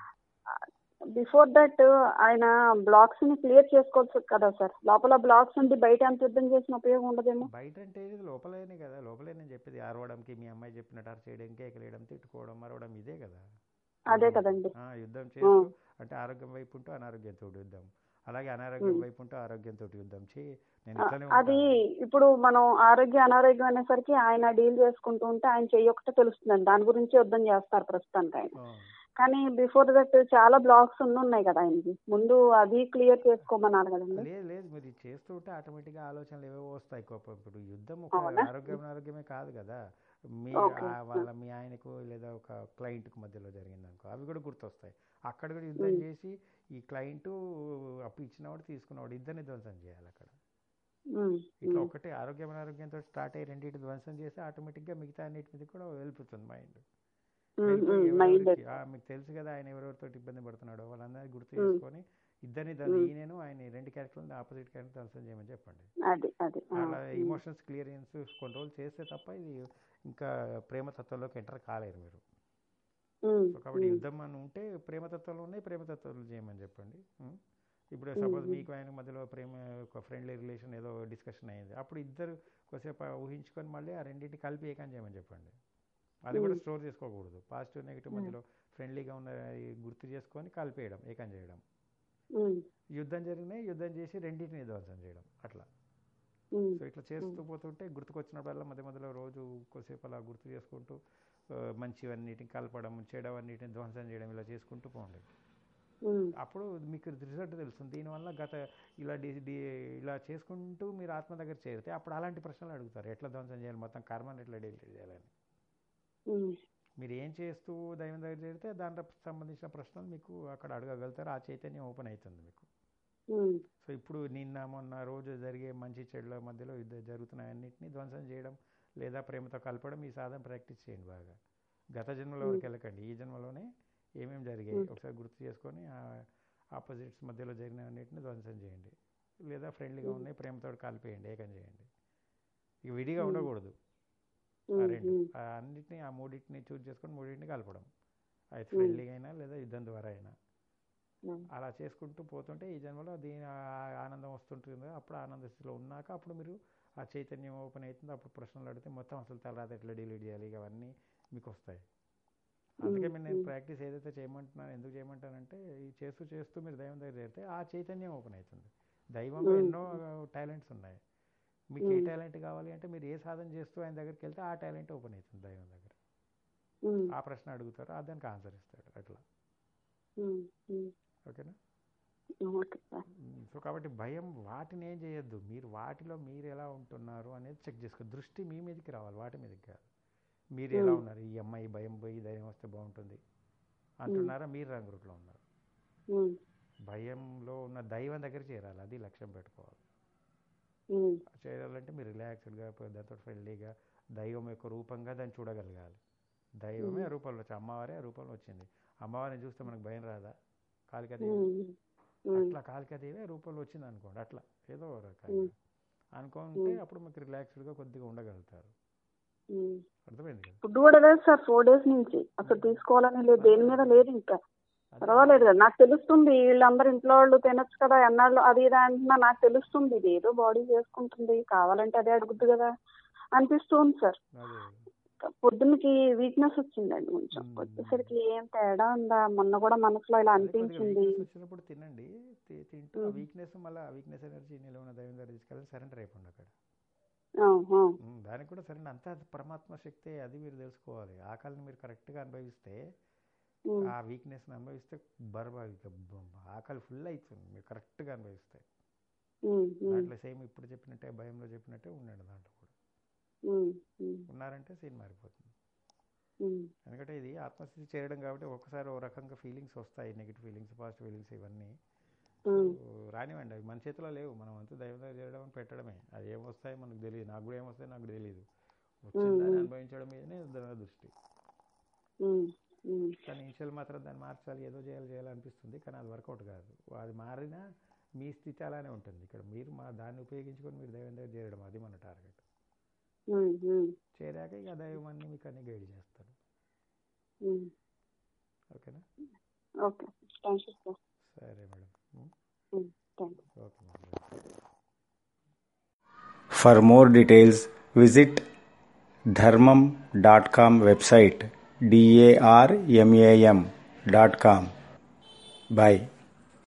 బిఫోర్ దట్ ఆయన బ్లాక్స్ ని క్లియర్ చేసుకోవచ్చు కదా సార్ లోపల బ్లాక్స్ ఉండి బయట ఎంత యుద్ధం చేసిన ఉపయోగం ఉండదేమో బయట అంటే ఇది లోపలేనే కదా లోపలే నేను చెప్పేది అరవడంకి మీ అమ్మాయి చెప్పినట్టు అర చేయడం కేకలేయడం తిట్టుకోవడం మరవడం ఇదే కదా అదే కదండి ఆ, యుద్ధం చేస్తూ అంటే ఆరోగ్యం వైపు ఉంటూ అనారోగ్యంతో యుద్ధం అలాగే అనారోగ్యం వైపు ఉంటూ ఆరోగ్యంతో యుద్ధం చేయి నేను ఇట్లానే అది ఉంటాను ఇప్పుడు మనం ఆరోగ్య అనారోగ్యం అనేసరికి ఆయన డీల్ చేసుకుంటూ ఉంటే ఆయన చెయ్యి ఒకటే తెలుస్తుందండి దాని గురించి యుద్ధం చేస్తారు ప్రస్తుతానికి ఆయన అవును. కానీ బిఫోర్ దట్ చాలా బ్లాక్స్ ఉన్నాయి కదా ఆయనకి ముందు అది క్లియర్ చేసుకోమన్నారు కదండి లేదు లేదు మీరు ఇది చేస్తూ ఉంటే ఆటోమేటిక్గా ఆలోచనలు ఏవేవో వస్తాయి కోపం ఇప్పుడు యుద్ధం ఒక అవునా? ఆరోగ్యం అనారోగ్యమే కాదు కదా మీ Okay. ఆ వాళ్ళ మీ ఆయనకు లేదా ఒక క్లయింట్కు మధ్యలో జరిగింది అనుకో అవి కూడా గుర్తొస్తాయి అక్కడ కూడా యుద్ధం చేసి ఈ క్లయింట్ అప్పు ఇచ్చినవాడు తీసుకున్నవాడు ఇద్దరిని ధ్వంసం చేయాలి అక్కడ ఉమ్, ఇట్లా ఒకటే ఆరోగ్యం అనారోగ్యంతో స్టార్ట్ అయ్యి రెండింటి ధ్వంసం చేసి ఆటోమేటిక్గా మిగతా అన్నిటి మీద కూడా వెళ్ళిపోతుంది మైండ్ ఉమ్, ఉమ్, మైండ్ మీకు తెలుసు కదా ఆయన ఎవరెవరితో ఇబ్బంది పడుతున్నాడో వాళ్ళందరినీ గుర్తు చేసుకొని ఇద్దరిని దాన్ని ఈయనను ఆయన రెండు క్యారెక్టర్లను ఆపోజిట్ క్యారెక్టర్ ధ్వంసం చేయమని చెప్పండి అది అది ఆ, అలా ఇమోషన్స్ క్లియరెన్స్ కొన్ని రోజులు చేస్తే తప్ప ఇది ఇంకా ప్రేమతత్వంలోకి ఎంటర్ కాలేరు మీరు ఉమ్, సో కాబట్టి యుద్ధం అని ఉంటే ప్రేమతత్వంలో ఉన్నాయి ప్రేమతత్వాలు చేయమని చెప్పండి ఉం? ఇప్పుడు సపోజ్ మీకు ఆయన మధ్యలో ప్రేమ ఒక ఫ్రెండ్లీ రిలేషన్ ఏదో డిస్కషన్ అయింది అప్పుడు ఇద్దరు కొద్దిసేపు ఆ ఊహించుకొని మళ్ళీ ఆ రెండింటిని కలిపి ఏకం చేయమని చెప్పండి అది కూడా స్టోర్ చేసుకోకూడదు పాజిటివ్ నెగిటివ్ మధ్యలో ఫ్రెండ్లీగా ఉన్న ఈ గుర్తు చేసుకొని కలిపేయడం ఏకం చేయడం ఉమ్, యుద్ధం జరిగినాయి యుద్ధం చేసి రెండింటిని ధ్వంసం చేయడం అట్లా ఉమ్, సో ఇట్లా చేస్తూ పోతుంటే గుర్తుకొచ్చినప్పుడల్లా మధ్య మధ్యలో రోజు కొద్దిసేపు అలా గుర్తు చేసుకుంటూ ఆ, మంచివన్నిటిని కలపడం చెడవన్నిటిని ధ్వంసం చేయడం ఇలా చేసుకుంటూ పోండి ఉమ్, అప్పుడు మీకు రిజల్ట్ తెలుస్తుంది దీనివల్ల గత ఇలా డి డి ఇలా చేసుకుంటూ మీరు ఆత్మ దగ్గర చేరితే అప్పుడు అలాంటి ప్రశ్నలు అడుగుతారు ఎట్లా ధ్వంసం చేయాలి మొత్తం కర్మని ఎట్లా డీల్ చేయాలని ఉమ్, మీరు ఏం చేస్తూ దైవం దగ్గర చేరితే దాంట్లో సంబంధించిన ప్రశ్నలు మీకు అక్కడ అడగగలుగుతారు ఆ చైతన్యం ఓపెన్ అవుతుంది మీకు ఉమ్, సో ఇప్పుడు నిన్న మొన్న రోజు జరిగే మంచి చెడుల మధ్యలో యుద్ధ జరుగుతున్న అన్నింటినీ ధ్వంసం చేయడం లేదా ప్రేమతో కలపడం ఈ సాధన ప్రాక్టీస్ చేయండి బాగా గత జన్మలో వరకు వెళ్ళకండి ఈ జన్మలోనే ఏమేమి జరిగాయి ఒకసారి గుర్తు చేసుకొని ఆ ఆపోజిట్స్ మధ్యలో జరిగిన అన్నింటిని ధ్వంసం చేయండి లేదా ఫ్రెండ్లీగా ఉన్నాయి ప్రేమతో కలిపేయండి ఏకం చేయండి ఇక విడిగా ఉండకూడదు ఆ ఉమ్, రెండు ఉమ్, ఆ అన్నిటిని ఆ మూడింటిని చూస్ చేసుకొని మూడింటిని కలపడం అది ఫ్రెండ్లీగా అయినా లేదా యుద్ధం ద్వారా అయినా ఉమ్, అలా చేసుకుంటూ పోతుంటే ఈ జన్మలో దీని ఆ- ఆనందం వస్తుంటుంది అప్పుడు ఆనంద స్థితిలో ఉన్నాక అప్పుడు మీరు ఆ చైతన్యం ఓపెన్ అవుతుంది అప్పుడు ప్రశ్నలు అడిగితే మొత్తం అసలు తర్వాత ఎట్లా డిలీట్ చేయాలి ఇక అవన్నీ మీకు వస్తాయి అందుకే మీరు నేను ప్రాక్టీస్ ఏదైతే చేయమంటున్నాను ఎందుకు చేయమంటానంటే ఈ చేస్తూ చేస్తూ మీరు దైవం దగ్గర చేరితే ఆ చైతన్యం ఓపెన్ అవుతుంది దైవంలో ఎన్నో టాలెంట్స్ ఉన్నాయి మీకు ఏ టాలెంట్ కావాలి అంటే మీరు ఏ సాధన చేస్తూ ఆయన దగ్గరికి వెళ్తే ఆ టాలెంట్ ఓపెన్ అవుతుంది దైవం దగ్గర ఉమ్, ఆ ప్రశ్న అడుగుతారు ఆ దానికి ఆన్సర్ ఇస్తాడు అట్లా ఉమ్, ఉమ్. ఓకేనా ఓకే సార్ మ్, సో కాబట్టి భయం వాటిని ఏం చేయొద్దు మీరు వాటిలో మీరు ఎలా ఉంటున్నారు అనేది చెక్ చేసుకో దృష్టి మీ మీదకి రావాలి వాటి మీదకి కాదు మీరు ఎలా ఉన్నారు ఈ అమ్మాయి భయం పోయి ధైర్యం వస్తే బాగుంటుంది అంటున్నారా మీరు రంగు రూట్లో ఉన్నారు ఉమ్, భయంలో ఉన్న దైవం దగ్గర చేరాలి అది లక్ష్యం పెట్టుకోవాలి ఉమ్, చేరాలంటే మీరు రిలాక్స్డ్గా దాంతో ఫ్రెండ్లీగా దైవం యొక్క రూపంగా దాన్ని చూడగలగాలి దైవమే ఆ రూపంలో వచ్చి అమ్మవారే ఆ రూపంలో వచ్చింది అమ్మవారిని చూస్తే మనకు భయం రాదా కాళికాదేవి ఉమ్, ఉమ్, అట్లా కాళికాదేవి ఆ రూపంలో వచ్చింది అనుకోండి అట్లా ఏదో ఒక రకంగా అనుకుంటే అప్పుడు మీకు రిలాక్స్డ్గా కొద్దిగా ఉండగలుగుతారు ఉమ్. అర్థమైంది కదా ఫుడ్ కూడా లేదు సార్ ఫోర్ డేస్ నుంచి అసలు తీసుకోవాలని లేదు దేని మీద లేదు ఇంకా పర్వాలేదు కదా నాకు తెలుస్తుంది వీళ్ళందరూ ఇంట్లో వాళ్ళు తినొచ్చు కదా ఎన్నాళ్ళు అది ఇది అంటున్నా నాకు తెలుస్తుంది ఇది ఏదో బాడీ చేసుకుంటుంది కావాలంటే అదే అడుగుద్ది కదా అనిపిస్తుంది సార్ అదే పొద్దున్నకి వీక్నెస్ వచ్చిందండి కొంచెం వచ్చేసరికి ఏం తేడా ఉందా మొన్న కూడా మనసులో ఇలా అదే కొద్దిగా అనిపించింది weakness వచ్చినప్పుడు తినండి తి- తింటూ ఆ వీక్నెస్ మళ్ళీ ఆ వీక్నెస్ ఎనర్జీ నీలో ఉన్న దైవం దగ్గర తీసుకెళ్ళి సరెండర్ అయిపోండి అక్కడ ఆ, ఆ, ఉమ్, దానికి కూడా సరైన అంతా అది పరమాత్మ శక్తే అది మీరు తెలుసుకోవాలి ఆకలిని మీరు కరెక్ట్గా అనుభవిస్తే ఉమ్, ఆ వీక్నెస్ని అనుభవిస్తే బర్బా ఇక బ- ఆకలి ఫుల్ అవుతుంది మీరు కరెక్ట్గా అనుభవిస్తే ఉమ్, ఉమ్, దాంట్లో సేమ్ ఇప్పుడు చెప్పినట్టే భయంలో చెప్పినట్టే ఉండండి దాంట్లో కూడా ఉమ్, ఉమ్, ఉన్నారంటే సీన్ మారిపోతుంది ఉమ్, ఎందుకంటే ఇది ఆత్మస్థితి చేయడం కాబట్టి ఒకసారి ఒక రకంగా ఫీలింగ్స్ వస్తాయి నెగిటివ్ ఫీలింగ్స్ పాజిటివ్ ఫీలింగ్స్ ఇవన్నీ ఉమ్, సో రానివ్వండి అవి మన చేతిలో లేవు మనం అంతా దైవం దగ్గర చేయడం అని పెట్టడమే అది ఏమొస్తాయో మనకు తెలియదు నాకు కూడా ఏమొస్తాయో నాకు తెలియదు వచ్చిందని అనుభవించడం మీదనే దాని దృష్టి ఉమ్, ఉమ్, కానీ ఇనిషియల్ మాత్రం దాన్ని మార్చాలి ఏదో చేయాలి చేయాలి అనిపిస్తుంది కానీ అది వర్కౌట్ కాదు అది మారినా మీ స్థితి అలానే ఉంటుంది ఇక్కడ మీరు మా దాన్ని ఉపయోగించుకొని మీరు దైవం దగ్గర చేరడం అది మన టార్గెట్ ఉమ్, ఉమ్, చేరాక ఇక దైవం అన్ని మీకు అన్ని గైడ్ చేస్తాడు ఉమ్. ఓకేనా ఓకే థ్యాంక్ యూ సార్ సరే madam thank you okay madam For more details, visit dharmam.com website d a r m a m dot com. Bye.